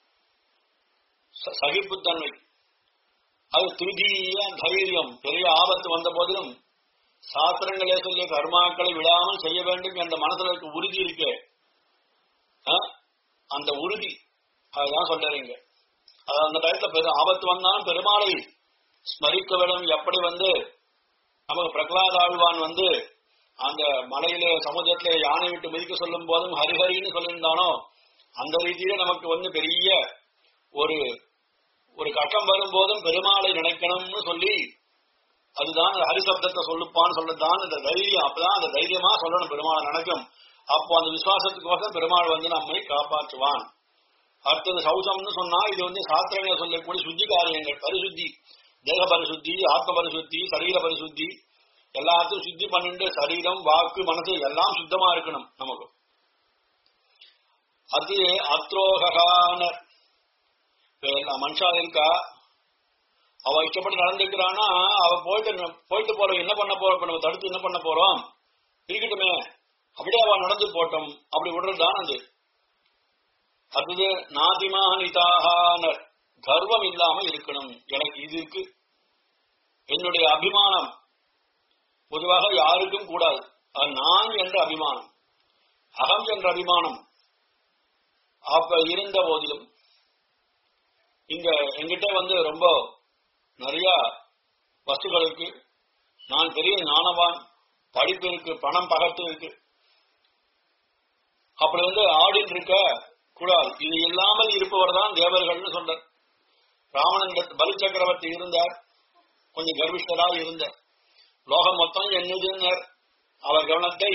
S1: ச- சகிப்புத்தன்மை அது திருதிய தைரியம் பெரிய ஆபத்து வந்த போதிலும் சாஸ்திரங்களே சொல்லிய கர்மாக்களை விடாமல் செய்ய வேண்டும் என்ற மனசுல இருக்க உறுதி இருக்கே ஆ? அந்த உறுதி அதுதான் சொல்றீங்க அது அந்த டயத்துல பெரு ஆபத்து வந்தாலும் பெருமாளை ஸ்மரிக்க வேண்டும் எப்படி வந்து நமக்கு பிரகலாத ஆழ்வான் வந்து அந்த மலையிலே சமுதிரத்திலே யானை விட்டு மிதிக்க சொல்லும் போதும் ஹரிஹரின்னு சொல்லியிருந்தானோ அந்த ரீதியில நமக்கு வந்து பெரிய ஒரு ஒரு கட்டம் வரும்போதும் பெருமாளை நினைக்கணும்னு சொல்லி அதுதான் அந்த ஹரிசப்தத்தை சொல்லுப்பான்னு சொல்லதான் இந்த தைரியம் அப்பதான் அந்த தைரியமா சொல்லணும் பெருமாளை நினைக்கும் அப்போ அந்த விசுவாசத்துக்கோசம் பெருமாள் வந்து நம்மை காப்பாற்றுவான் அடுத்தது சௌசம்னு சொன்னா இது வந்து சாஸ்திரங்களை சொல்லக்கூடிய சுத்தி காரியங்கள் பரிசுத்தி தேக பரிசுத்தி ஆத்ம பரிசுத்தி சரீர பரிசுத்தி எல்லாத்தையும் சுத்தி பண்ணிட்டு சரீரம் வாக்கு மனசு எல்லாம் சுத்தமா இருக்கணும் நமக்கு அது அத்ரோகான மனுஷா இருக்கா அவ இஷ்டப்பட்டு நடந்துக்கிறான்னா அவ போயிட்டு போயிட்டு போறோம் என்ன பண்ண போறோம் இப்ப நம்ம தடுத்து என்ன பண்ண போறோம் இருக்கட்டுமே அப்படியே அவ நடந்து போட்டோம் அப்படி விடுறதுதான் அது அடுத்தது நாதிமானிதாகான கர்வம் இல்லாம இருக்கணும் எனக்கு இது இருக்கு என்னுடைய அபிமானம் பொதுவாக யாருக்கும் கூடாது அது நான் என்ற அபிமானம் அகம் என்ற அபிமானம் அப்ப இருந்த போதிலும் இங்க எங்கிட்ட வந்து ரொம்ப நிறைய வஸ்துகள் இருக்கு நான் பெரிய ஞானவான் படிப்பு இருக்கு பணம் பகத்து இருக்கு அப்படி வந்து ஆடின்னு இருக்க கூடாது இது இல்லாமல் இருப்பவர் தான் தேவர்கள்னு சொல்றார் ராவணன் பலி சக்கரவர்த்தி இருந்தார் கொஞ்சம் கர்விஷ்டராக இருந்தார் லோகம் மொத்தம் என்னதுன்னர் அவர் கவனத்தை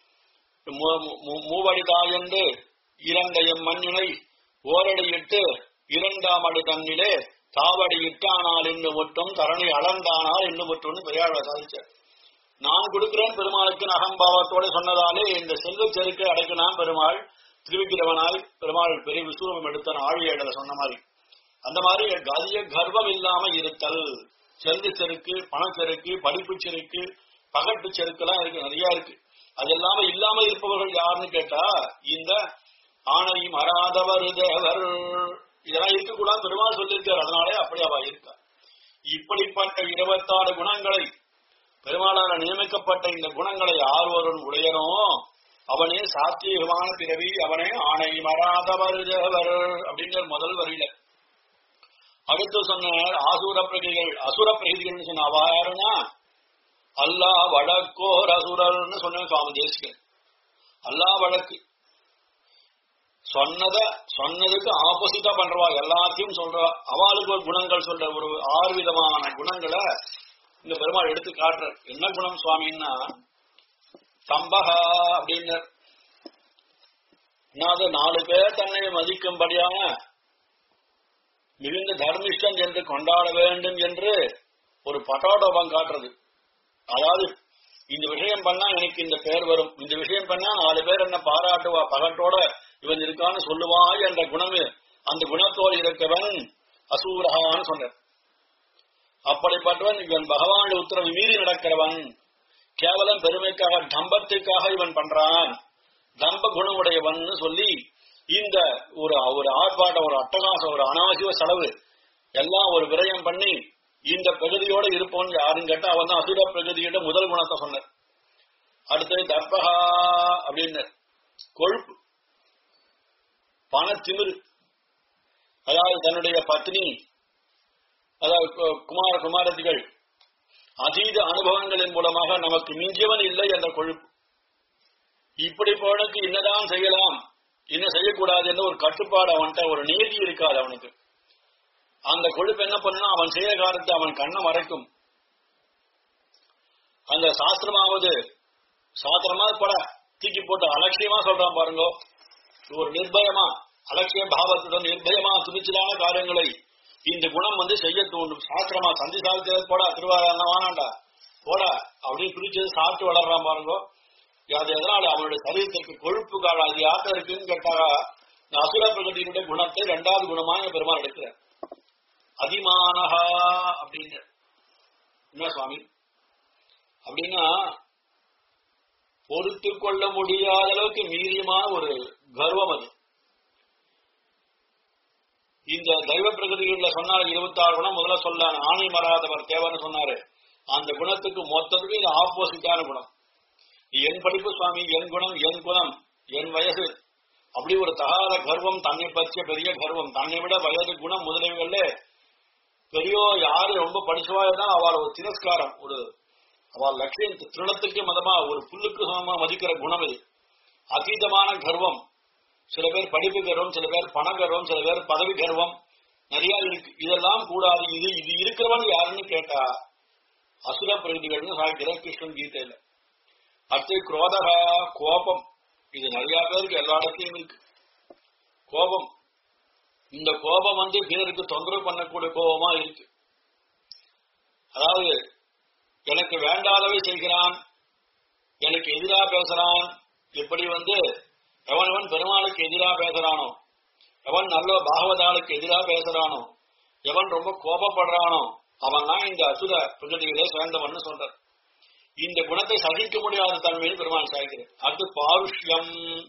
S1: மூ- மூ- மூவடிதாயென்று இரண்டையும் மண்ணினை ஓரடியிட்டு இரண்டாம் அடி தன்னிலே தாவடி இட்டானால் என்று ஒட்டும் தரணி அளந்தானால் என்று ஒட்டும்னு பெரியாழ்வா சாதிச்சார் நான் கொடுக்கிறேன் பெருமாளுக்கு அகம்பாவத்தோட சொன்னதாலே இந்த செல்வச் செருக்கை அடைக்கணும் பெருமாள் திருவிக்கிரவனாய் பெருமாள் பெரிய விஸ்வரூபம் எடுத்தான் ஆழியேடல சொன்ன மாதிரி அந்த மாதிரி அதிக கர்வம் இல்லாம இருத்தல் செல்வ செருக்கு பணச்செருக்கு படிப்பு செருக்கு பகட்டு செருக்கெல்லாம் இருக்கு நிறைய இருக்கு அது எல்லாம இல்லாம இருப்பவர்கள் யாருன்னு கேட்டா இந்த ஆணை மறாதவர் தேவர் இதெல்லாம் இருக்கக்கூடாது பெருமாள் சொல்லியிருக்கார் அதனாலே அப்படி அவ இருக்கா இப்படிப்பட்ட இருபத்தாறு குணங்களை பெருமாளால் நியமிக்கப்பட்ட இந்த குணங்களை யார் ஒருவன் உடையனோ அவனே சாத்தியமான பிறவி அவனே ஆணை மறாதவர் தேவர் அப்படிங்கிற முதல் வரியில அடுத்து சொன்ன ஆசூர பிரகிகள் அசுர பிரகிகள் சொன்ன அவ யாருன்னா அல்லா வழக்கோர் அசுரர்னு சொன்ன சுவாமி தேசிகன் அல்லா வழக்கு சொன்னத சொன்னதுக்கு ஆப்போசிட்டா பண்றவா எல்லாத்தையும் சொல்றா அவளுக்கு ஒரு குணங்கள் சொல்ற ஒரு ஆறு விதமான குணங்களை இந்த பெருமாள் எடுத்து காட்டுற என்ன குணம் சுவாமின்னா சம்பகா அப்படின்னர் அதாவது நாலு பேர் தன்னை மதிக்கும்படியான மிகுந்த தர்மிஷ்டம் என்று கொண்டாட வேண்டும் என்று ஒரு பட்டோடோபம் காட்டுறது அதாவது இந்த விஷயம் பண்ணா எனக்கு இந்த பேர் வரும் இந்த விஷயம் பண்ணா நாலு பேர் என்ன பாராட்டுவா பகட்டோட இவன் இருக்கான்னு சொல்லுவா என்ற குணம் அந்த குணத்தோடு இருக்கவன் அசூரகான்னு சொன்னார் அப்படிப்பட்டவன் இவன் பகவானுடைய உத்தரவு மீறி நடக்கிறவன் கேவலம் பெருமைக்காக டம்பத்துக்காக இவன் பண்றான் தம்ப குணமுடையவன் சொல்லி இந்த ஒரு ஒரு ஆர்ப்பாட்டம் ஒரு அட்டகாசம் ஒரு அனாவசிய செலவு எல்லாம் ஒரு விரயம் பண்ணி இந்த பிரகதியோட இருப்பவன் யாருன்னு கேட்டா அவன் தான் அசுர பிரகதியோட முதல் குணத்தை சொன்னார் அடுத்தது தர்பகா அப்படின்னு கொழுப்பு பணத்திமிரு அதாவது தன்னுடைய பத்னி அதாவது கு- குமார குமாரதிகள் அதீத அனுபவங்களின் மூலமாக நமக்கு மிஞ்சியவன் இல்லை என்ற கொழுப்பு இப்படி போனுக்கு என்னதான் செய்யலாம் என்ன செய்யக்கூடாது என்ற ஒரு கட்டுப்பாடு அவன்கிட்ட ஒரு நீதி இருக்காது அவனுக்கு அந்த கொழுப்பு என்ன பண்ணுனா அவன் செய்ய காலத்தை அவன் கண்ணை மறைக்கும் அந்த சாஸ்திரமாவது சாஸ்திரமா பட தூக்கி போட்டு அலட்சியமா சொல்றான் பாருங்க ஒரு நிர்பயமா அலட்சிய பாவத்துடன் நிர்பயமா துணிச்சலான காரியங்களை இந்த குணம் வந்து செய்ய தூண்டும் சாஸ்திரமா சந்தி சாஸ்திரம் போடா திருவாரூர் வானாண்டா போடா அப்படின்னு பிடிச்சது சாப்பிட்டு வளர்றான் பாருங்க அது எதனால அவனுடைய சரீரத்திற்கு கொழுப்பு காலம் அது யார்கிட்ட இருக்குன்னு கேட்டாரா இந்த அசுர பிரகதியினுடைய குணத்தை இரண்டாவது குணமாக பெருமாள் எடுக்கிறார் அதிமானஹா அப்படின்னு என்ன சுவாமி அப்படின்னா பொறுத்து கொள்ள முடியாத அளவுக்கு மீறியமான ஒரு கர்வம் அது இந்த தெய்வ பிரகதிகள்ல சொன்னாரு இருபத்தி ஆறு குணம் முதல்ல சொல்லான ஆணை மறாதவர் தேவன்னு சொன்னாரு அந்த குணத்துக்கு மொத்தத்துக்கு இது ஆப்போசிட்டான குணம் என் படிப்பு சுவாமி என் குணம் என் குணம் என் வயசு அப்படி ஒரு தகாத கர்வம் தன்னை பற்றிய பெரிய கர்வம் தன்னை விட வயது குணம் முதலியவர்கள பெரியோ யாரு ரொம்ப படிச்சவா தான் அவள் ஒரு திரஸ்காரம் ஒரு அவள் லட்சியம் திருணத்துக்கு மதமா ஒரு புல்லுக்கு சமமா மதிக்கிற குணம் இது அதீதமான கர்வம் சில பேர் படிப்பு கர்வம் சில பேர் பண கர்வம் சில பேர் பதவி கர்வம் நிறைய இருக்கு இதெல்லாம் கூடாது இது இது இருக்கிறவன் யாருன்னு கேட்டா அசுர பிரகதிகள்னு சாய்க்கிற கிருஷ்ணன் கீதையில அடுத்து குரோதக கோபம் இது நிறைய பேருக்கு எல்லா இடத்துலயும் இருக்கு கோபம் இந்த கோபம் வந்து பிறருக்கு தொந்தரவு பண்ணக்கூடிய கோபமா இருக்கு அதாவது எனக்கு வேண்டாதவை செய்கிறான் எனக்கு எதிரா பேசுறான் இப்படி வந்து எவனவன் பெருமாளுக்கு எதிரா பேசுறானோ எவன் நல்ல பாகவதாளுக்கு எதிரா பேசுறானோ எவன் ரொம்ப கோபப்படுறானோ அவன் தான் இந்த அசுர பிரகதிகளே சேர்ந்தவன் சொல்றார் இந்த குணத்தை சகிக்க முடியாத தன்மையில் பெருமாள் சாய்க்கிறார் அடுத்து பாருஷ்யம்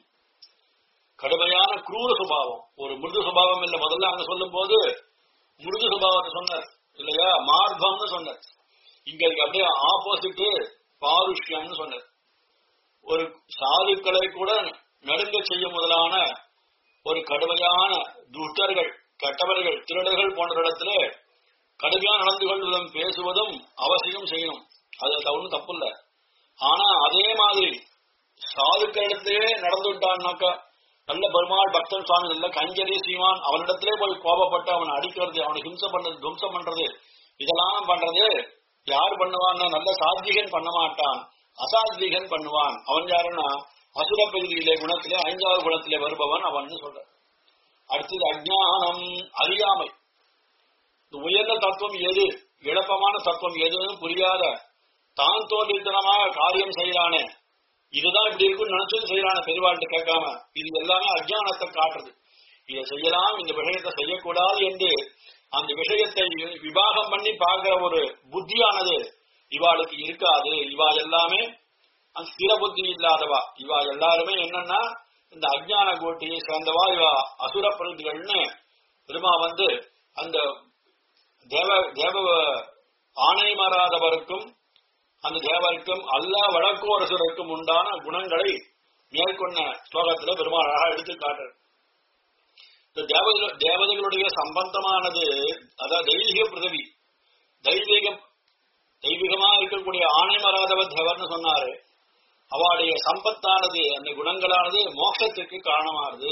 S1: கடுமையான குரூர சுபாவம் ஒரு மிருது சுபாவம் இல்ல முதல்ல அங்க சொல்லும் போது மிருது சுபாவத்தை சொன்னார் இல்லையா மார்பம்னு சொன்னார் இங்க அதுக்கு அப்படியே ஆப்போசிட் பாருஷ்யம்னு சொன்னார் ஒரு சாதுக்களை கூட நடுங்க செய்ய முதலான ஒரு கடுமையான துஷ்டர்கள் கெட்டவர்கள் திருடர்கள் போன்ற இடத்துல கடுமையாக நடந்து கொள்வதும் பேசுவதும் அவசியம் செய்யணும் அது ஒன்றும் தப்பு இல்ல ஆனா அதே மாதிரி சாதுக்களிடத்திலே நடந்து விட்டான்னாக்கா நல்ல பெருமாள் பக்தன் சுவாமி நல்ல கஞ்சரி சீமான் அவனிடத்திலே போய் கோபப்பட்டு அவனை அடிக்கிறது அவனை ஹிம்சம் பண்றது துவம்சம் பண்றது இதெல்லாம் பண்றது யார் பண்ணுவான்னா நல்ல சாத்விகன் பண்ண மாட்டான் அசாத்விகன் பண்ணுவான் அவன் யாருன்னா அசுர பகுதியிலே குணத்திலே ஐந்தாவது குணத்திலே வருபவன் அவன் சொல்ற அடுத்தது அஜானம் அறியாமை இந்த உயர்ந்த தத்துவம் எது இழப்பமான தத்துவம் எதுன்னு புரியாத தான் தோன்றித்தனமாக காரியம் செய்யறானே இதுதான் இப்படி இருக்குன்னு நினைச்சது செய்யறான பெருவாள்கிட்ட கேட்காம இது எல்லாமே அஜானத்தை காட்டுறது இதை செய்யலாம் இந்த விஷயத்தை செய்யக்கூடாது என்று அந்த விஷயத்தை விவாகம் பண்ணி பார்க்கிற ஒரு புத்தியானது இவாளுக்கு இருக்காது இவா எல்லாமே அந்த ஸ்திர புத்தி இல்லாதவா இவா எல்லாருமே என்னன்னா இந்த அஜான கோட்டியை சேர்ந்தவா இவா அசுர பிரதிகள்னு பெருமா வந்து அந்த தேவ தேவ ஆணை மாறாதவருக்கும் அந்த தேவருக்கும் அல்லா வடக்கோரசருக்கும் உண்டான குணங்களை மேற்கொண்ட ஸ்லோகத்துல பெருமாள் அழகா எடுத்து காட்டுற இந்த தேவத தேவதைகளுடைய சம்பந்தமானது அதாவது தெய்வீக பிரதவி தெய்வீக தெய்வீகமா இருக்கக்கூடிய ஆணை மராதவ தேவர்னு சொன்னாரு அவளுடைய சம்பத்தானது அந்த குணங்களானது மோட்சத்திற்கு காரணமானது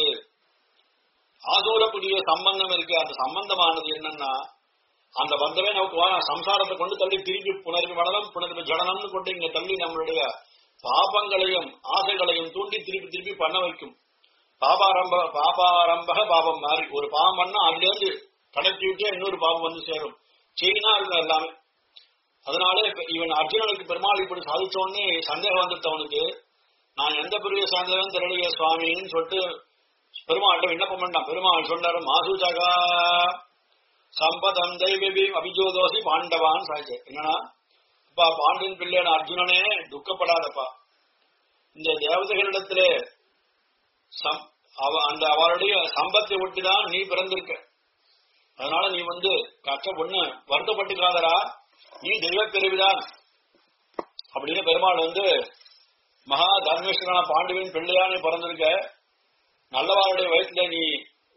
S1: ஆசூரக்கூடிய சம்பந்தம் இருக்கு அந்த சம்பந்தமானது என்னன்னா அந்த பந்தமே நமக்கு வா சம்சாரத்தை கொண்டு தள்ளி திருப்பி புனர்வு மனதம் புனர்வு ஜனனம்னு கொண்டு இங்க தள்ளி நம்மளுடைய பாபங்களையும் ஆசைகளையும் தூண்டி திருப்பி திருப்பி பண்ண வைக்கும் பாபாரம்ப பாபாரம்பக பாபம் மாறி ஒரு பாவம் பண்ணா அதுல இருந்து கடத்தி விட்டே இன்னொரு பாவம் வந்து சேரும் செயினா இருக்கும் எல்லாமே அதனால இவன் அர்ஜுனனுக்கு பெருமாள் இப்படி சாதிச்ச உடனே சந்தேகம் வந்துட்டு அவனுக்கு நான் எந்த பிரிவை சார்ந்தவன் தெரியலையே சுவாமின்னு சொல்லிட்டு பெருமாள்கிட்ட விண்ணப்பம் பண்ணான் பெருமாள் சொன்னாரு மாசுஜகா சம்பதம் தெய்வீ அபிஜோதோசி பாண்டவான் சாய்ச்சே என்னன்னா அப்பா பாண்டியன் பிள்ளையான அர்ஜுனனே துக்கப்படாதப்பா இந்த தேவதைகளிடத்திலே அந்த அவருடைய சம்பத்தை ஒட்டிதான் நீ பிறந்திருக்க அதனால நீ வந்து கஷ்ட பொண்ணு வருத்தப்பட்டுக்காதரா நீ தெய்வ பிறவிதான் அப்படின்னு பெருமாள் வந்து மகா தர்மேஸ்வரன பாண்டுவின் பிள்ளையா நீ பிறந்திருக்க நல்லவாருடைய வயசுல நீ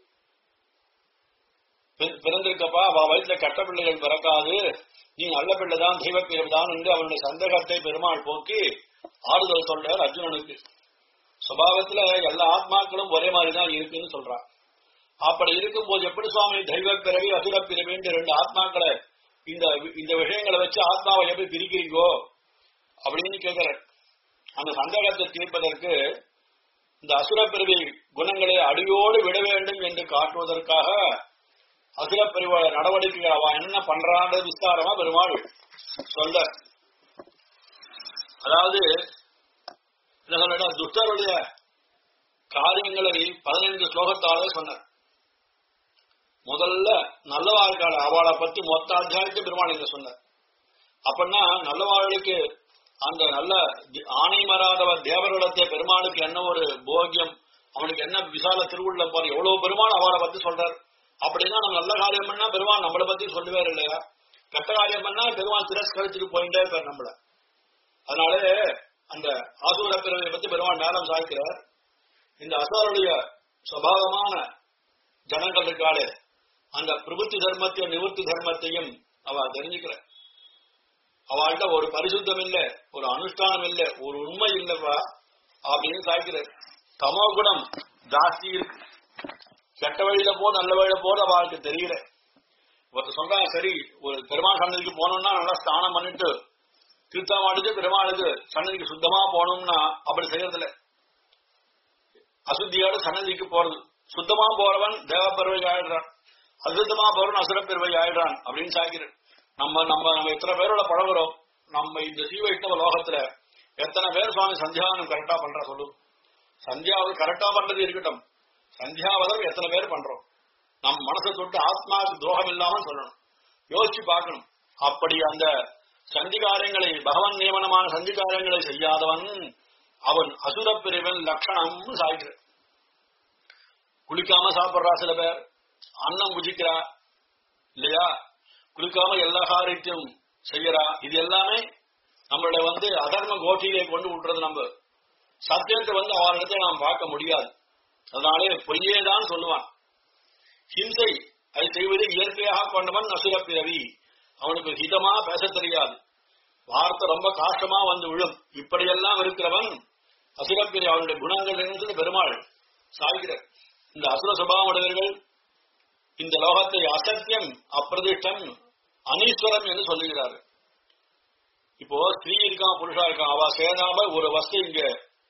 S1: பிறந்திருக்கப்பா அவ வயசுல கட்ட பிள்ளைகள் பிறக்காது நீ நல்ல பிள்ளைதான் தெய்வ பிறவிதான் என்று அவனுடைய சந்தேகத்தை பெருமாள் போக்கி ஆறுதல் சொல்றார் அர்ஜுனனுக்கு சுபாவத்துல எல்லா ஆத்மாக்களும் ஒரே மாதிரிதான் இருக்குன்னு சொல்றான் அப்படி இருக்கும்போது எப்படி சுவாமி தெய்வ பிறவி அசுர பிறவி என்று ரெண்டு ஆத்மாக்களை இந்த இந்த விஷயங்களை வச்சு ஆத்மாவை எப்படி பிரிக்கிறீங்கோ அப்படின்னு கேட்கிற அந்த சந்தேகத்தை தீர்ப்பதற்கு இந்த அசுர பிறவி குணங்களை அடியோடு விட வேண்டும் என்று காட்டுவதற்காக அசுர பிரிவோட நடவடிக்கைகள் அவன் என்ன பண்றான்றது விஸ்தாரமா பெருமாள் சொல்ல அதாவது என்ன சொல்ற துஷ்டருடைய காரியங்களை பதினைந்து ஸ்லோகத்தாலே சொன்னார் முதல்ல நல்லவாழ்கால அவளை பத்தி மொத்த அத்தியாயத்தை பெருமாள் இங்க சொன்னார் அப்படின்னா நல்லவாழ்வுக்கு அந்த நல்ல தி- ஆணை மறாதவர் தேவரிடத்தை பெருமாளுக்கு என்ன ஒரு போகியம் அவனுக்கு என்ன விசால திருவுள்ளம் பாரு எவ்வளவு பெருமாள் அவளை பத்தி சொல்றார் அப்படின்னா நம்ம நல்ல காரியம் பண்ணா பெருமாள் நம்மளை பத்தி சொல்லவே இல்லையா கெட்ட காரியம் பண்ணா பெருமாள் திரஸ்கரிச்சுட்டு போயிட்டே இருப்பார் நம்மள அதனால அந்த ஆசூர பிறவை பத்தி பெருமாள் மேலம் சாய்க்கிறார் இந்த அசுரருடைய சுபாவமான ஜனங்கள் இருக்காளே அந்த பிரபுத்தி தர்மத்தையும் நிவர்த்தி தர்மத்தையும் அவ தெரிஞ்சுக்கிற அவள்கிட்ட ஒரு பரிசுத்தம் இல்ல ஒரு அனுஷ்டானம் இல்ல ஒரு உண்மை இல்லவா அப்படின்னு சாய்க்கிற தமோ குணம் ஜாஸ்தி இருக்கு கெட்ட வழியில போ நல்ல வழியில போது அவளுக்கு தெரியல ஒருத்தர் சொல்றாங்க சரி ஒரு பெருமாள் சன்னதிக்கு போனோம்னா நல்லா ஸ்நானம் பண்ணிட்டு தீர்த்தம் அடிச்சு பெருமாளுக்கு சன்னதிக்கு சுத்தமா போகணும்னா அப்படி செய்யறதில்ல அசுத்தியோட சன்னதிக்கு போறது சுத்தமா போறவன் தேவப்பெருவை ஆயிடுறான் அசுத்தமா போறவன் அசுரப்பெருவை ஆயிடுறான் அப்படின்னு சாய்க்கிறேன் நம்ம நம்ம நம்ம எத்தனை பேரோட பழகுறோம் நம்ம இந்த சீவ வைஷ்ணவ லோகத்துல எத்தனை பேர் சுவாமி சந்தியாவனம் கரெக்டா பண்றா சொல்லு சந்தியாவது கரெக்டா பண்றது இருக்கட்டும் சந்தியாவதம் எத்தனை பேர் பண்றோம் நம் மனசை தொட்டு ஆத்மாவுக்கு துரோகம் இல்லாம சொல்லணும் யோசிச்சு பார்க்கணும் அப்படி அந்த சந்தி காரியங்களை பகவன் நியமனமான சந்தி காரியங்களை செய்யாதவன் அவன் அசுர பிரிவன் லட்சணம் சாய்கிற குளிக்காம சாப்பிடுறா சில பேர் அன்னம் புஜிக்கிறா இல்லையா குளிக்காம எல்லா காரியத்தையும் செய்யறா இது எல்லாமே நம்மளோட வந்து அதர்ம கோட்டியிலே கொண்டு விட்டுறது நம்ம சத்தியத்தை வந்து அவரிடத்தை நாம் பார்க்க முடியாது அதனாலே பொய்யே தான் சொல்லுவான் ஹிம்சை அதை செய்வது இயற்கையாக கொண்டவன் அசுர பிறவி அவனுக்கு ஹிதமா பேச தெரியாது வார்த்தை ரொம்ப காஷ்டமா வந்து விழும் இப்படியெல்லாம் இருக்கிறவன் அசுரப்பிரி அவனுடைய குணங்கள் இருந்து பெருமாள் சாய்கிறார் இந்த அசுர சுபாவமுடையவர்கள் இந்த லோகத்தை அசத்தியம் அப்பிரதிஷ்டம் அனீஸ்வரம் என்று சொல்லுகிறார் இப்போ ஸ்திரீ இருக்கான் புருஷா இருக்கான் அவ சேராம ஒரு வஸ்து இங்க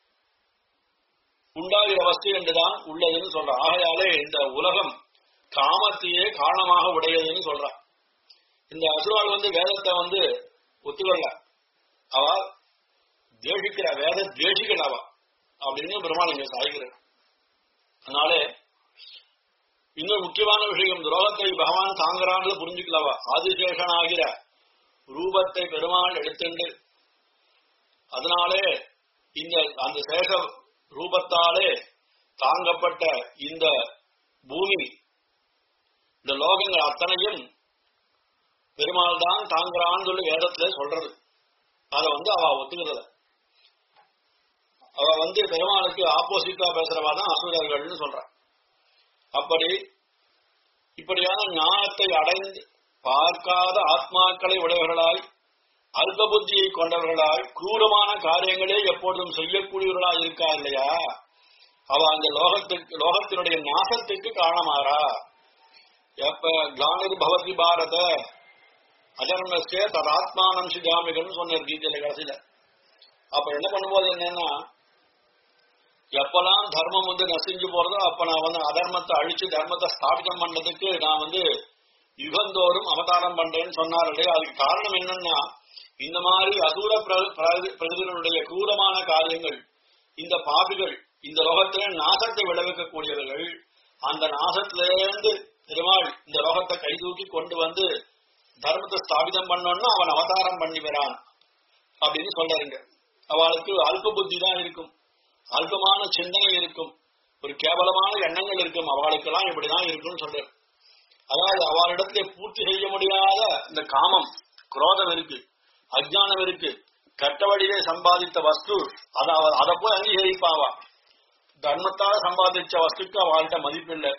S1: உண்டாகிற வஸ்து என்றுதான் உள்ளதுன்னு சொல்றான் ஆகையாலே இந்த உலகம் காமத்தையே காரணமாக உடையதுன்னு சொல்றான் இந்த அசுரால் வந்து வேதத்தை வந்து ஒத்துக்கொள்ள அவ தேசிக்கிற வேத தேசிகள் அவ அப்படின்னு பெருமாள் இங்க சாய்கிறார் அதனால இன்னொரு முக்கியமான விஷயம் துரோகத்தை பகவான் தாங்குறான்னு புரிஞ்சுக்கலவா ஆதிசேஷன் ஆகிற ரூபத்தை பெருமாள் எடுத்துண்டு அதனாலே இந்த அந்த சேஷ ரூபத்தாலே தாங்கப்பட்ட இந்த பூமி இந்த லோகங்கள் அத்தனையும் பெருமாள் தான் தாங்குறான்னு சொல்லி வேதத்துல சொல்றது அத வந்து அவ ஒத்துக்கிறத அவ வந்து பெருமாளுக்கு ஆப்போசிட்டா பேசுறவா தான் அசுரர்கள்னு சொல்ற அப்படி இப்படியான ஞானத்தை அடைந்து பார்க்காத ஆத்மாக்களை உடையவர்களாய் அல்ப புத்தியை கொண்டவர்களாய் கிரூரமான காரியங்களே எப்பொழுதும் செய்யக்கூடியவர்களாய் இருக்கா இல்லையா அவ அந்த லோகத்துக்கு லோகத்தினுடைய நாசத்துக்கு காரணமாறா எப்ப கிளானிர் பவதி பாரத அஜன்மஸ்டே ததாத்மானம் சிதாமிகன்னு சொன்னார் கீதையில கடைசியில அப்ப என்ன பண்ணும்போது என்னன்னா எப்பெல்லாம் தர்மம் வந்து நசிஞ்சு போறதோ அப்ப நான் வந்து அதர்மத்தை அழிச்சு தர்மத்தை ஸ்தாபிதம் பண்ணதுக்கு நான் வந்து யுகந்தோறும் அவதாரம் பண்றேன்னு சொன்னார் இல்லையா அதுக்கு காரணம் என்னன்னா இந்த மாதிரி அசூர பிர- பிர- பிரதிகளுடைய கிரூரமான காரியங்கள் இந்த பாபிகள் இந்த லோகத்திலே நாசத்தை விளைவிக்கக்கூடியவர்கள் அந்த நாசத்திலேருந்து பெருமாள் இந்த லோகத்தை கைதூக்கி கொண்டு வந்து தர்மத்தை ஸ்தாபிதம் பண்ணோம்னா அவன் அவதாரம் பண்ணி வரான் அப்படின்னு சொல்றாருங்க அவளுக்கு அல்ப புத்தி தான் இருக்கும் அல்பமான சிந்தனை இருக்கும் ஒரு கேவலமான எண்ணங்கள் இருக்கும் அவளுக்கெல்லாம் இப்படிதான் இருக்கும்னு சொல்றாரு அதாவது அவளிடத்திலே பூர்த்தி செய்ய முடியாத இந்த காமம் குரோதம் இருக்கு அஜ்ஞானம் இருக்கு கெட்ட வழியிலே சம்பாதித்த வஸ்து அத அவ- அதை போய் அங்கீகரிப்பாவா தர்மத்தால சம்பாதிச்ச வஸ்துக்கு அவள்கிட்ட மதிப்பில்லை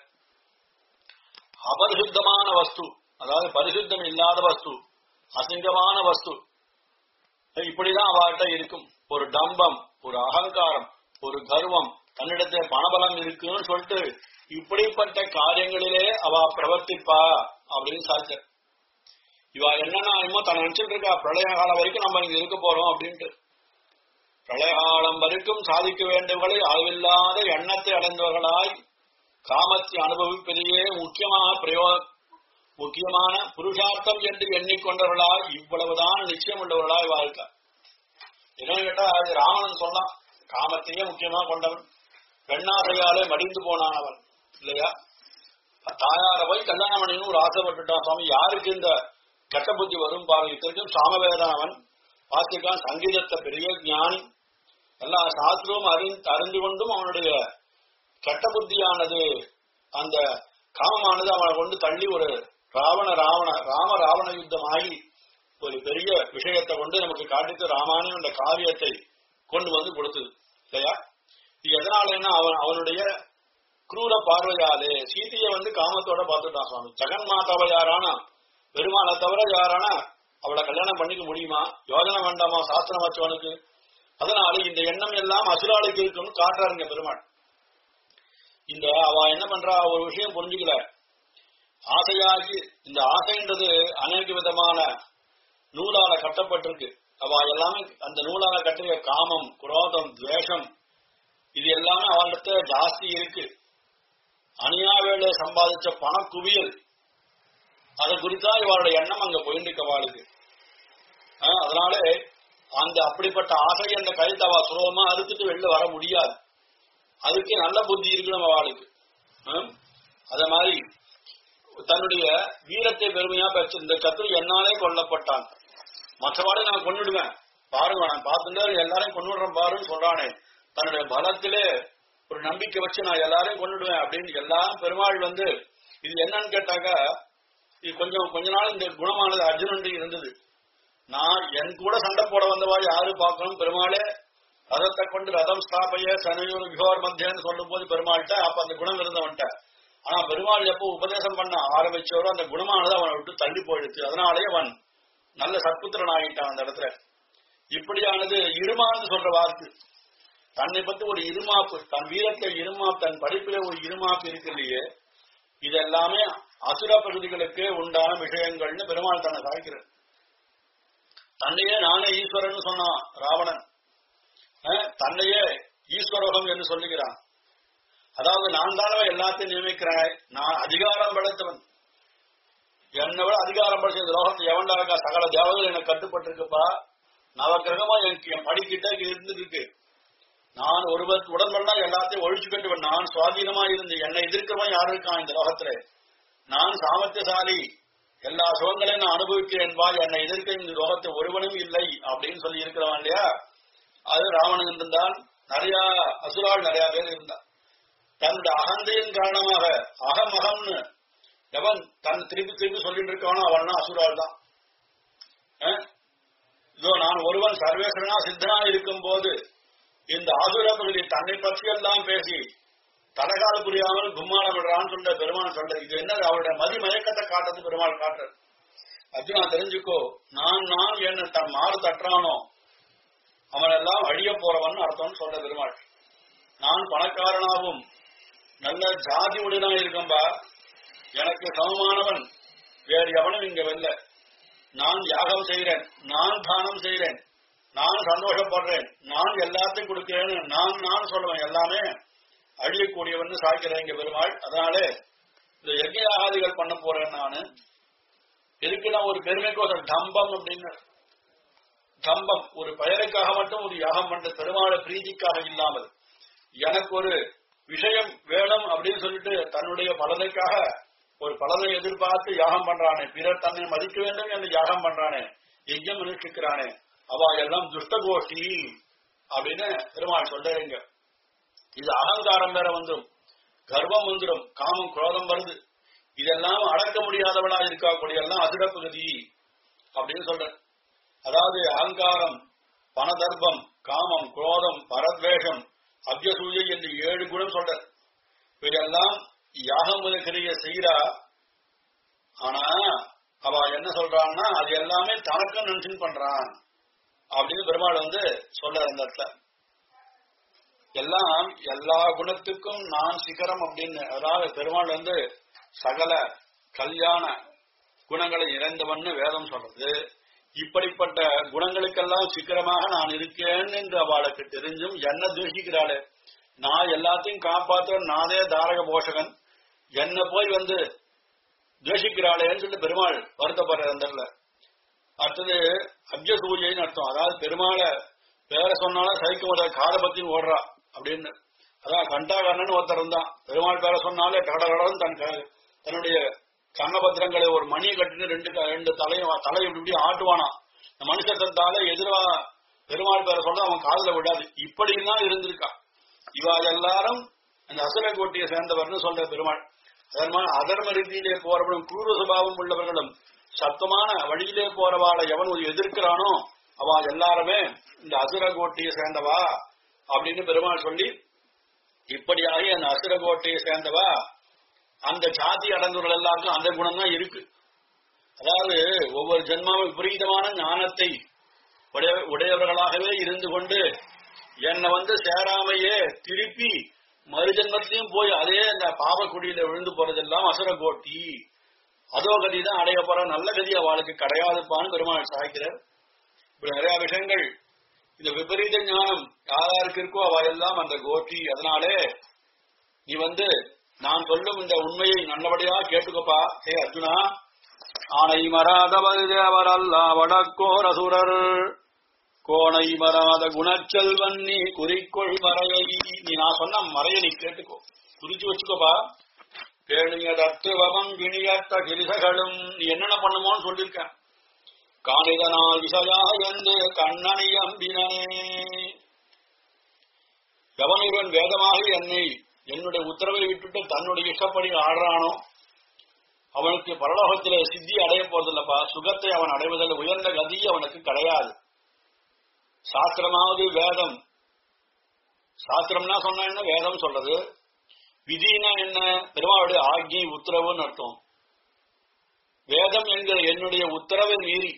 S1: அபரிசுத்தமான வஸ்து அதாவது பரிசுத்தம் இல்லாத வஸ்து அசிங்கமான வஸ்து இப்படிதான் அவர்கிட்ட இருக்கும் ஒரு டம்பம் ஒரு அகங்காரம் ஒரு கர்வம் தன்னிடத்தை பணபலம் இருக்குன்னு சொல்லிட்டு இப்படிப்பட்ட காரியங்களிலே அவ பிரவர்த்திப்பா அப்படின்னு சாச்சர் இவ என்னன்னா என்னமோ தன் நினைச்சிட்டு இருக்கா பிரளய காலம் வரைக்கும் நம்ம இங்க இருக்க போறோம் அப்படின்ட்டு பிரளய காலம் வரைக்கும் சாதிக்க வேண்டியவர்களை அளவில்லாத எண்ணத்தை அடைந்தவர்களாய் காமத்தை அனுபவிப்பதையே முக்கியமாக பிரயோ முக்கியமான புருஷார்த்தம் என்று எண்ணிக்கொண்டவர்களாய் இவ்வளவுதான் நிச்சயம் உள்ளவர்களாய் வாழ்க்கை என்ன கேட்டா அது ராவணன் சொன்னான் காமத்தையே முக்கியமா கொண்டவன் பெண்ணாசையாலே மடிந்து போனான் அவன் இல்லையா தாயார போய் கல்யாணம் பண்ணணும் ஒரு ஆசைப்பட்டுட்டான் சுவாமி யாருக்கு இந்த கெட்ட புத்தி வரும் பாருங்க இத்தனைக்கும் சாமவேதன் அவன் பார்த்திருக்கான் சங்கீதத்தை பெரிய ஞானி எல்லா சாஸ்திரமும் அறிந்து அறிந்து கொண்டும் அவனுடைய கெட்ட புத்தியானது அந்த காமமானது அவனை கொண்டு தள்ளி ஒரு ராவண ராவண ராம ராவண யுத்தம் ஆகி ஒரு பெரிய விஷயத்தை கொண்டு நமக்கு காட்டித்து ராமாயணம் என்ற காவியத்தை கொண்டு வந்து கொடுத்தது இல்லையா இது எதனாலன்னா அவன் அவனுடைய குரூர பார்வையாலே சீதையை வந்து காமத்தோட பார்த்துட்டான் சுவாமி ஜெகன் மாதாவை யாரானா பெருமாளை தவிர யாரானா அவளை கல்யாணம் பண்ணிக்க முடியுமா யோஜனை வேண்டாமா சாஸ்திரம் வச்சவனுக்கு அதனால இந்த எண்ணம் எல்லாம் அசுராளுக்கு இருக்குன்னு காட்டுறாருங்க பெருமாள் இந்த அவ என்ன பண்றா ஒரு விஷயம் புரிஞ்சுக்கல ஆசையாகி இந்த ஆசைன்றது அநேக விதமான நூலால கட்டப்பட்டிருக்கு அவ எல்லாமே அந்த நூலால கட்டிய காமம் குரோதம் துவேஷம் இது எல்லாமே அவளிடத்த ஜாஸ்தி இருக்கு அநியாவேல சம்பாதிச்ச பண குவியல் அதை குறித்தா இவளுடைய எண்ணம் அங்க போயிட்டு அவளுக்கு அதனால அந்த அப்படிப்பட்ட ஆசை அந்த கழுத்தை அவ சுலபமா அறுத்துட்டு வெளில வர முடியாது அதுக்கு நல்ல புத்தி இருக்கணும் அவளுக்கு அத மாதிரி தன்னுடைய வீரத்தை பெருமையா பெற்று இந்த சத்துரு என்னாலே கொல்லப்பட்டான் மற்றவாடு நான் கொண்டுடுவேன் பாருங்க நான் பார்த்துட்டு எல்லாரையும் கொண்டுடுறேன் பாருன்னு சொல்றானே தன்னுடைய பலத்திலே ஒரு நம்பிக்கை வச்சு நான் எல்லாரையும் கொண்டுடுவேன் அப்படின்னு எல்லாம் பெருமாள் வந்து இது என்னன்னு கேட்டாக்கா இது கொஞ்சம் கொஞ்ச நாள் இந்த குணமானது அர்ஜுனன் இருந்தது நான் என் கூட சண்டை போட வந்தவா யாரு பார்க்கணும் பெருமாளே ரதத்தை கொண்டு ரதம் ஸ்தாபைய சனையூர் விகோர் மத்தியன்னு சொல்லும் போது பெருமாள்கிட்ட அப்ப அந்த குணம் இருந்தவன்ட்ட ஆனா பெருமாள் எப்போ உபதேசம் பண்ண ஆரம்பிச்சவரோ அந்த குணமானது அவனை விட்டு தள்ளி போயிடுச்சு அதனாலே அவன் நல்ல சத்புத்திரன் ஆகிட்டான் அந்த இடத்துல இப்படியானது இருமான்னு சொல்ற வார்த்தை தன்னை பத்தி ஒரு இருமாப்பு தன் வீரத்தில் இருமாப்பு தன் படிப்பில ஒரு இருமாப்பு இருக்கு இல்லையே இதெல்லாமே அசுர பகுதிகளுக்கு உண்டான விஷயங்கள்னு பெருமாள் தன்னை சாய்க்கிறார் தன்னையே நானே ஈஸ்வரன் சொன்னான் ராவணன் தன்னையே ஈஸ்வரோகம் என்று சொல்லுகிறான் அதாவது நான் தானே எல்லாத்தையும் நியமிக்கிறேன் நான் அதிகாரம் படைத்தவன் என்னை விட அதிகாரம் படைச்ச இந்த லோகத்தை எவன்டா இருக்கா சகல தேவதைகள் எனக்கு கட்டுப்பட்டிருக்குப்பா நவக்கிரகமா எனக்கு என் படிக்கிட்ட இருந்துருக்கு நான் ஒருவர் உடன்படா எல்லாத்தையும் ஒழிச்சுக்கிட்டு நான் சுவாதீனமா இருந்து என்னை எதிர்க்கிறவன் யாரு இருக்கான் இந்த லோகத்துல நான் சாமர்த்தியசாலி எல்லா சுகங்களையும் நான் அனுபவிக்கிறேன் வா என்னை எதிர்க்க இந்த லோகத்தை ஒருவனும் இல்லை அப்படின்னு சொல்லி இருக்கிறவன் இல்லையா அது ராவணன் இருந்தான் நிறைய அசுரால் நிறைய பேர் இருந்தான் தன்னுடைய அகந்தையின் காரணமாக அகம் அகம்னு எவன் தன் திருப்பி திருப்பி சொல்லிட்டு இருக்கானோ அவன் அசுரால் தான் இதோ நான் ஒருவன் சர்வேஸ்வரனா சித்தனா இருக்கும் போது இந்த ஆசுர பகுதி தன்னை பற்றி எல்லாம் பேசி தலகால் புரியாமல் கும்மாளம் விடுறான்னு சொல்ற பெருமாள் சொல்ற இது என்ன அவருடைய மதிமயக்கத்தை காட்டுறது பெருமாள் காட்டுறது அர்ஜுனா தெரிஞ்சுக்கோ நான் நான் என்ன தன் மாறு தட்டுறானோ அவன் எல்லாம் அழிய போறவன் அர்த்தம்னு சொல்ற பெருமாள் நான் பணக்காரனாகவும் நல்ல ஜாதி உடனா இருக்கம்பா எனக்கு சமமானவன் வேறு எவனும் இங்க வெல்ல நான் யாகம் செய்கிறேன் நான் தானம் செய்கிறேன் நான் சந்தோஷப்படுறேன் நான் எல்லாத்தையும் கொடுக்கிறேன்னு நான் நான் சொல்லுவேன் எல்லாமே அழியக்கூடியவன் சாய்க்கிறேன் இங்க பெருமாள் அதனாலே இந்த யஜ்யாகாதிகள் பண்ண போறேன் நானு எதுக்குன்னா ஒரு பெருமைக்கோசம் தம்பம் அப்படின்னு தம்பம் ஒரு பெயருக்காக மட்டும் ஒரு யாகம் பண்ற பெருமாள பிரீதிக்காக இல்லாமல் எனக்கு ஒரு விஷயம் வேணும் அப்படின்னு சொல்லிட்டு தன்னுடைய பலனுக்காக ஒரு பலனை எதிர்பார்த்து யாகம் பண்றானே பிறர் தன்னை மதிக்க வேண்டும் என்று யாகம் பண்றானே யஜ்யம் அனுஷ்டிக்கிறானே அவ எல்லாம் துஷ்ட கோஷ்டி அப்படின்னு பெருமாள் சொல்றீங்க இது அகங்காரம் வேற வந்துடும் கர்வம் வந்துடும் காமம் குரோதம் வருது இதெல்லாம் அடக்க முடியாதவளா இருக்கக்கூடிய எல்லாம் அதிர பகுதி அப்படின்னு சொல்ற அதாவது அகங்காரம் பணதர்ப்பம் காமம் குரோதம் பரத்வேஷம் அபியசூயை என்று ஏழு குணம் சொல்ற இதெல்லாம் யாகம் கிரிய செய்யறா ஆனா அவ என்ன சொல்றான்னா அது எல்லாமே தனக்கும் நினைச்சுன்னு பண்றான் அப்படின்னு பெருமாள் வந்து சொல்ற அந்த இடத்துல எல்லாம் எல்லா குணத்துக்கும் நான் சிகரம் அப்படின்னு அதாவது பெருமாள் வந்து சகல கல்யாண குணங்களை இறைந்தவன்னு வேதம் சொல்றது இப்படிப்பட்ட குணங்களுக்கெல்லாம் சிக்கரமாக நான் இருக்கேன் என்று அவளுக்கு தெரிஞ்சும் என்ன துவேஷிக்கிறாளே நான் எல்லாத்தையும் காப்பாற்றுறேன் நானே தாரக போஷகன் என்ன போய் வந்து துவேஷிக்கிறாளேன்னு சொல்லிட்டு பெருமாள் வருத்தப்படுற அந்த அடுத்தது அப்ஜசூரியன்னு அர்த்தம் அதாவது பெருமாளை பேர சொன்னாலும் சகிக்க முடியாத காலபத்தின்னு ஓடுறா அப்படின்னு அதான் கண்டாகர்ணன் ஒருத்தர் இருந்தான் பெருமாள் பேர சொன்னாலே கடகடன் தன் க- தன்னுடைய கண்ணபத்திரங்களை ஒரு மணியை கட்டிட்டு ரெண்டு க- ரெண்டு தலையும் தலை இப்படி இப்படி ஆட்டுவானா இந்த மனுஷத்தால எதிரா பெருமாள் பேர சொல்ல அவன் காதுல விடாது இப்படிலாம் இருந்திருக்கா இவா எல்லாரும் அந்த அசுர கோட்டியை சேர்ந்தவர்னு சொல்ற பெருமாள் அதர்ம அதர்ம ரீதியிலே போறவனும் குரூர சுபாவம் உள்ளவர்களும் சத்தமான வழியிலே போறவாளை எவன் ஒரு எதிர்க்கிறானோ அவ எல்லாருமே இந்த அசுர கோட்டியை சேர்ந்தவா அப்படின்னு பெருமாள் சொல்லி இப்படியாகி அந்த அசுர கோட்டையை சேர்ந்தவா அந்த ஜாதி அடங்குகள் எல்லாருக்கும் அந்த குணம் தான் இருக்கு அதாவது ஒவ்வொரு ஜென்மாவும் விபரீதமான ஞானத்தை உடைய- உடையவர்களாகவே இருந்து கொண்டு என்னை வந்து சேராமையே திருப்பி மறுஜென்மத்திலையும் போய் அதே அந்த பாவக்குடியில விழுந்து போறதெல்லாம் அசுர கோட்டி அதோ கதி தான் அடைய போற நல்ல கதி அவளுக்கு கிடையாதுப்பான்னு பெருமாள் சாய்க்கிறார் இப்படி நிறைய விஷயங்கள் இந்த விபரீத ஞானம் யாருக்கு இருக்கோ அவ எல்லாம் அந்த கோட்டி அதனாலே நீ வந்து நான் சொல்லும் இந்த உண்மையை நல்லபடியா கேட்டுக்கப்பா ஹே அர்ஜுனா ஆனை மராதவர் தேவர் அல்ல வடக்கோர் அசுரர் கோணை மராத குணச்செல்வன் நீ குறிக்கொள் மறையை நீ நான் சொன்ன மறையை நீ கேட்டுக்கோ குறிச்சு வச்சுக்கோப்பா பேணிய தத்துவம் கிணியத்த கிரிசகளும் நீ என்னென்ன பண்ணுமோன்னு சொல்லியிருக்கேன் காணிதனால் விசயா என்று கண்ணனை அம்பினனே எவனொருவன் வேதமாக என்னை என்னுடைய உத்தரவை விட்டுட்டு தன்னுடைய இஷ்டப்படி ஆடுறானோ அவனுக்கு பரலோகத்திலே சித்தி அடைய போறதில்லப்பா சுகத்தை அவன் அடைவதில் உயர்ந்த கதி அவனுக்கு கிடையாது சாஸ்திரமாவது வேதம் சாஸ்திரம்னா சொன்னா என்ன வேதம் சொல்றது விதினா என்ன பெருமாளுடைய ஆக்ஞை உத்தரவுன்னு அர்த்தம் வேதம் என்கிற என்னுடைய உத்தரவை மீறி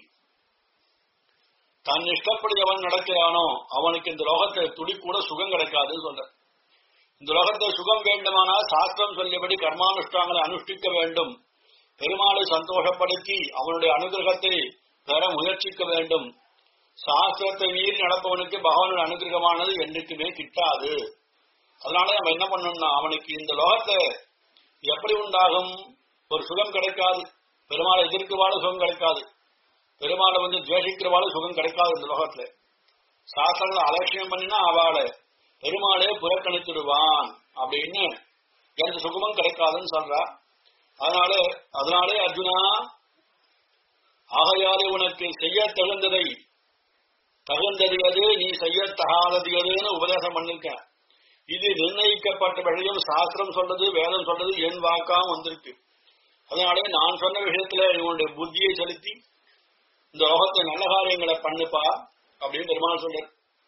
S1: தன் இஷ்டப்படி அவன் நடக்கிறானோ அவனுக்கு இந்த லோகத்தை துடி கூட சுகம் கிடைக்காதுன்னு சொல்ற இந்த லோகத்தை சுகம் வேண்டுமானால் சாஸ்திரம் சொல்லியபடி கர்மானுஷ்டாங்களை அனுஷ்டிக்க வேண்டும் பெருமாளை சந்தோஷப்படுத்தி அவனுடைய அனுகிரகத்தை பெற முயற்சிக்க வேண்டும் சாஸ்திரத்தை மீறி நடப்பவனுக்கு பகவானுடைய அனுகிரகமானது என்றைக்குமே கிட்டாது அதனால நம்ம என்ன பண்ணணும்னா அவனுக்கு இந்த லோகத்தை எப்படி உண்டாகும் ஒரு சுகம் கிடைக்காது பெருமாளை எதிர்க்கிறவாள் சுகம் கிடைக்காது பெருமாளை வந்து துவேஷிக்கிறவாள் சுகம் கிடைக்காது இந்த லோகத்துல சாஸ்திரங்களை அலட்சியம் பண்ணினா அவளை பெருமாளே புறக்கணித்துடுவான் அப்படின்னு எந்த சுகமும் கிடைக்காதுன்னு சொல்றா அதனால அதனாலே அர்ஜுனா ஆகையாலே உனக்கு செய்ய தகுந்ததை தகுந்தது எது நீ செய்ய தகாதது எதுன்னு உபதேசம் பண்ணிருக்கேன் இது நிர்ணயிக்கப்பட்ட வழியும் சாஸ்திரம் சொல்றது வேதம் சொல்றது என் வாக்காம் வந்திருக்கு அதனாலே நான் சொன்ன விஷயத்துல இவனுடைய புத்தியை செலுத்தி இந்த லோகத்தை நல்ல காரியங்களை பண்ணுப்பா அப்படின்னு பெருமாள் சொல்றார்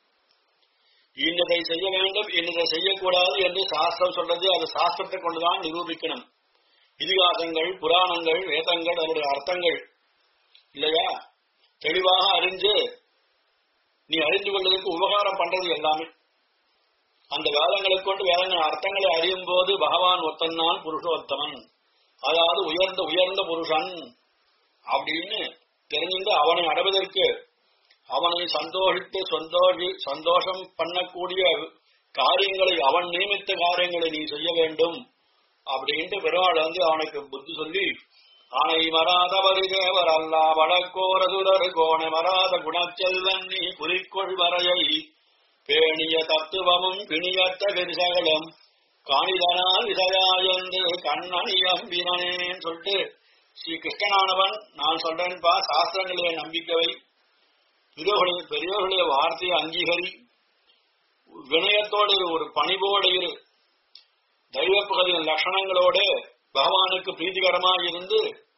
S1: இன்னதை செய்ய வேண்டும் இன்னதை செய்யக்கூடாது என்று சாஸ்திரம் சொல்றது அது சாஸ்திரத்தை கொண்டுதான் நிரூபிக்கணும் இதிகாசங்கள் புராணங்கள் வேதங்கள் அதனுடைய அர்த்தங்கள் இல்லையா தெளிவாக அறிஞ்சு நீ அறிந்து கொள்வதற்கு உபகாரம் பண்றது எல்லாமே அந்த வேதங்களை கொண்டு வேதங்கள் அர்த்தங்களை அறியும் போது பகவான் ஒத்தன்னான் புருஷோத்தமன் அதாவது உயர்ந்த உயர்ந்த புருஷன் அப்படின்னு தெரிஞ்சுட்டு அவனை அடைவதற்கு அவனை சந்தோஷித்து சந்தோஷி சந்தோஷம் பண்ணக்கூடிய காரியங்களை அவன் நியமித்த காரியங்களை நீ செய்ய வேண்டும் அப்படின்ட்டு பெருமாள் வந்து அவனுக்கு புத்தி சொல்லி ஆனை மராதவர் தேவர் அல்லா வடக்கோரசுரர் கோணை மராத குணச்செல்வன் நீ குறிக்கொள் வரையை பேணிய தத்துவமும் பிணியற்ற பெருசகலம் காணிதனால் விசயாயந்து கண்ணனியம்பினேன்னு சொல்லிட்டு ஸ்ரீ கிருஷ்ணனானவன் நான் சொல்றேன்பா சாஸ்திரங்களே நம்பிக்கவை பெரியோர்களுடைய பெரியோர்களுடைய வார்த்தையை அங்கீகரி வினயத்தோடு இரு, ஒரு பணிவோடு இரு தெய்வப்புகளின் லட்சணங்களோட பகவானுக்கு பிரீதிகரமா இருந்து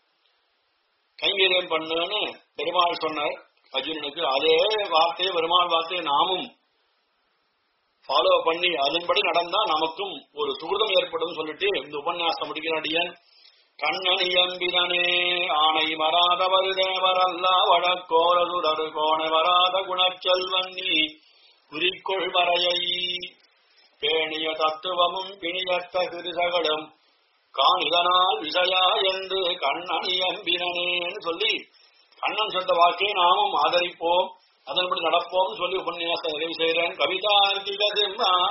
S1: கைங்கரியம் பண்ணுன்னு பெருமாள் சொன்னார் அர்ஜுனனுக்கு அதே வார்த்தையை பெருமாள் வார்த்தையை நாமும் ஃபாலோ பண்ணி அதன்படி நடந்தா நமக்கும் ஒரு சுகிருதம் ஏற்படும் சொல்லிட்டு இந்த உபன்யாசம் முடிக்கிற அடியன் கண்ணனி அம்பினனே ஆணை மராதவர் தேவர் அல்லா வடக்கோரதுரரு கோணை வராத குணச்செல்வன் நீ குறிக்கொள் வரையை பேணிய தத்துவமும் பிணியத்த சிறுசகளும் காணிதனால் விசயா என்று கண்ணனி அம்பினனேன்னு சொல்லி கண்ணன் சொந்த வாக்கை நாமும் ஆதரிப்போம் அதன்படி நடப்போம் சொல்லி உபன்யாசம் நிறைவு செய்கிறேன் கவிதார்த்திக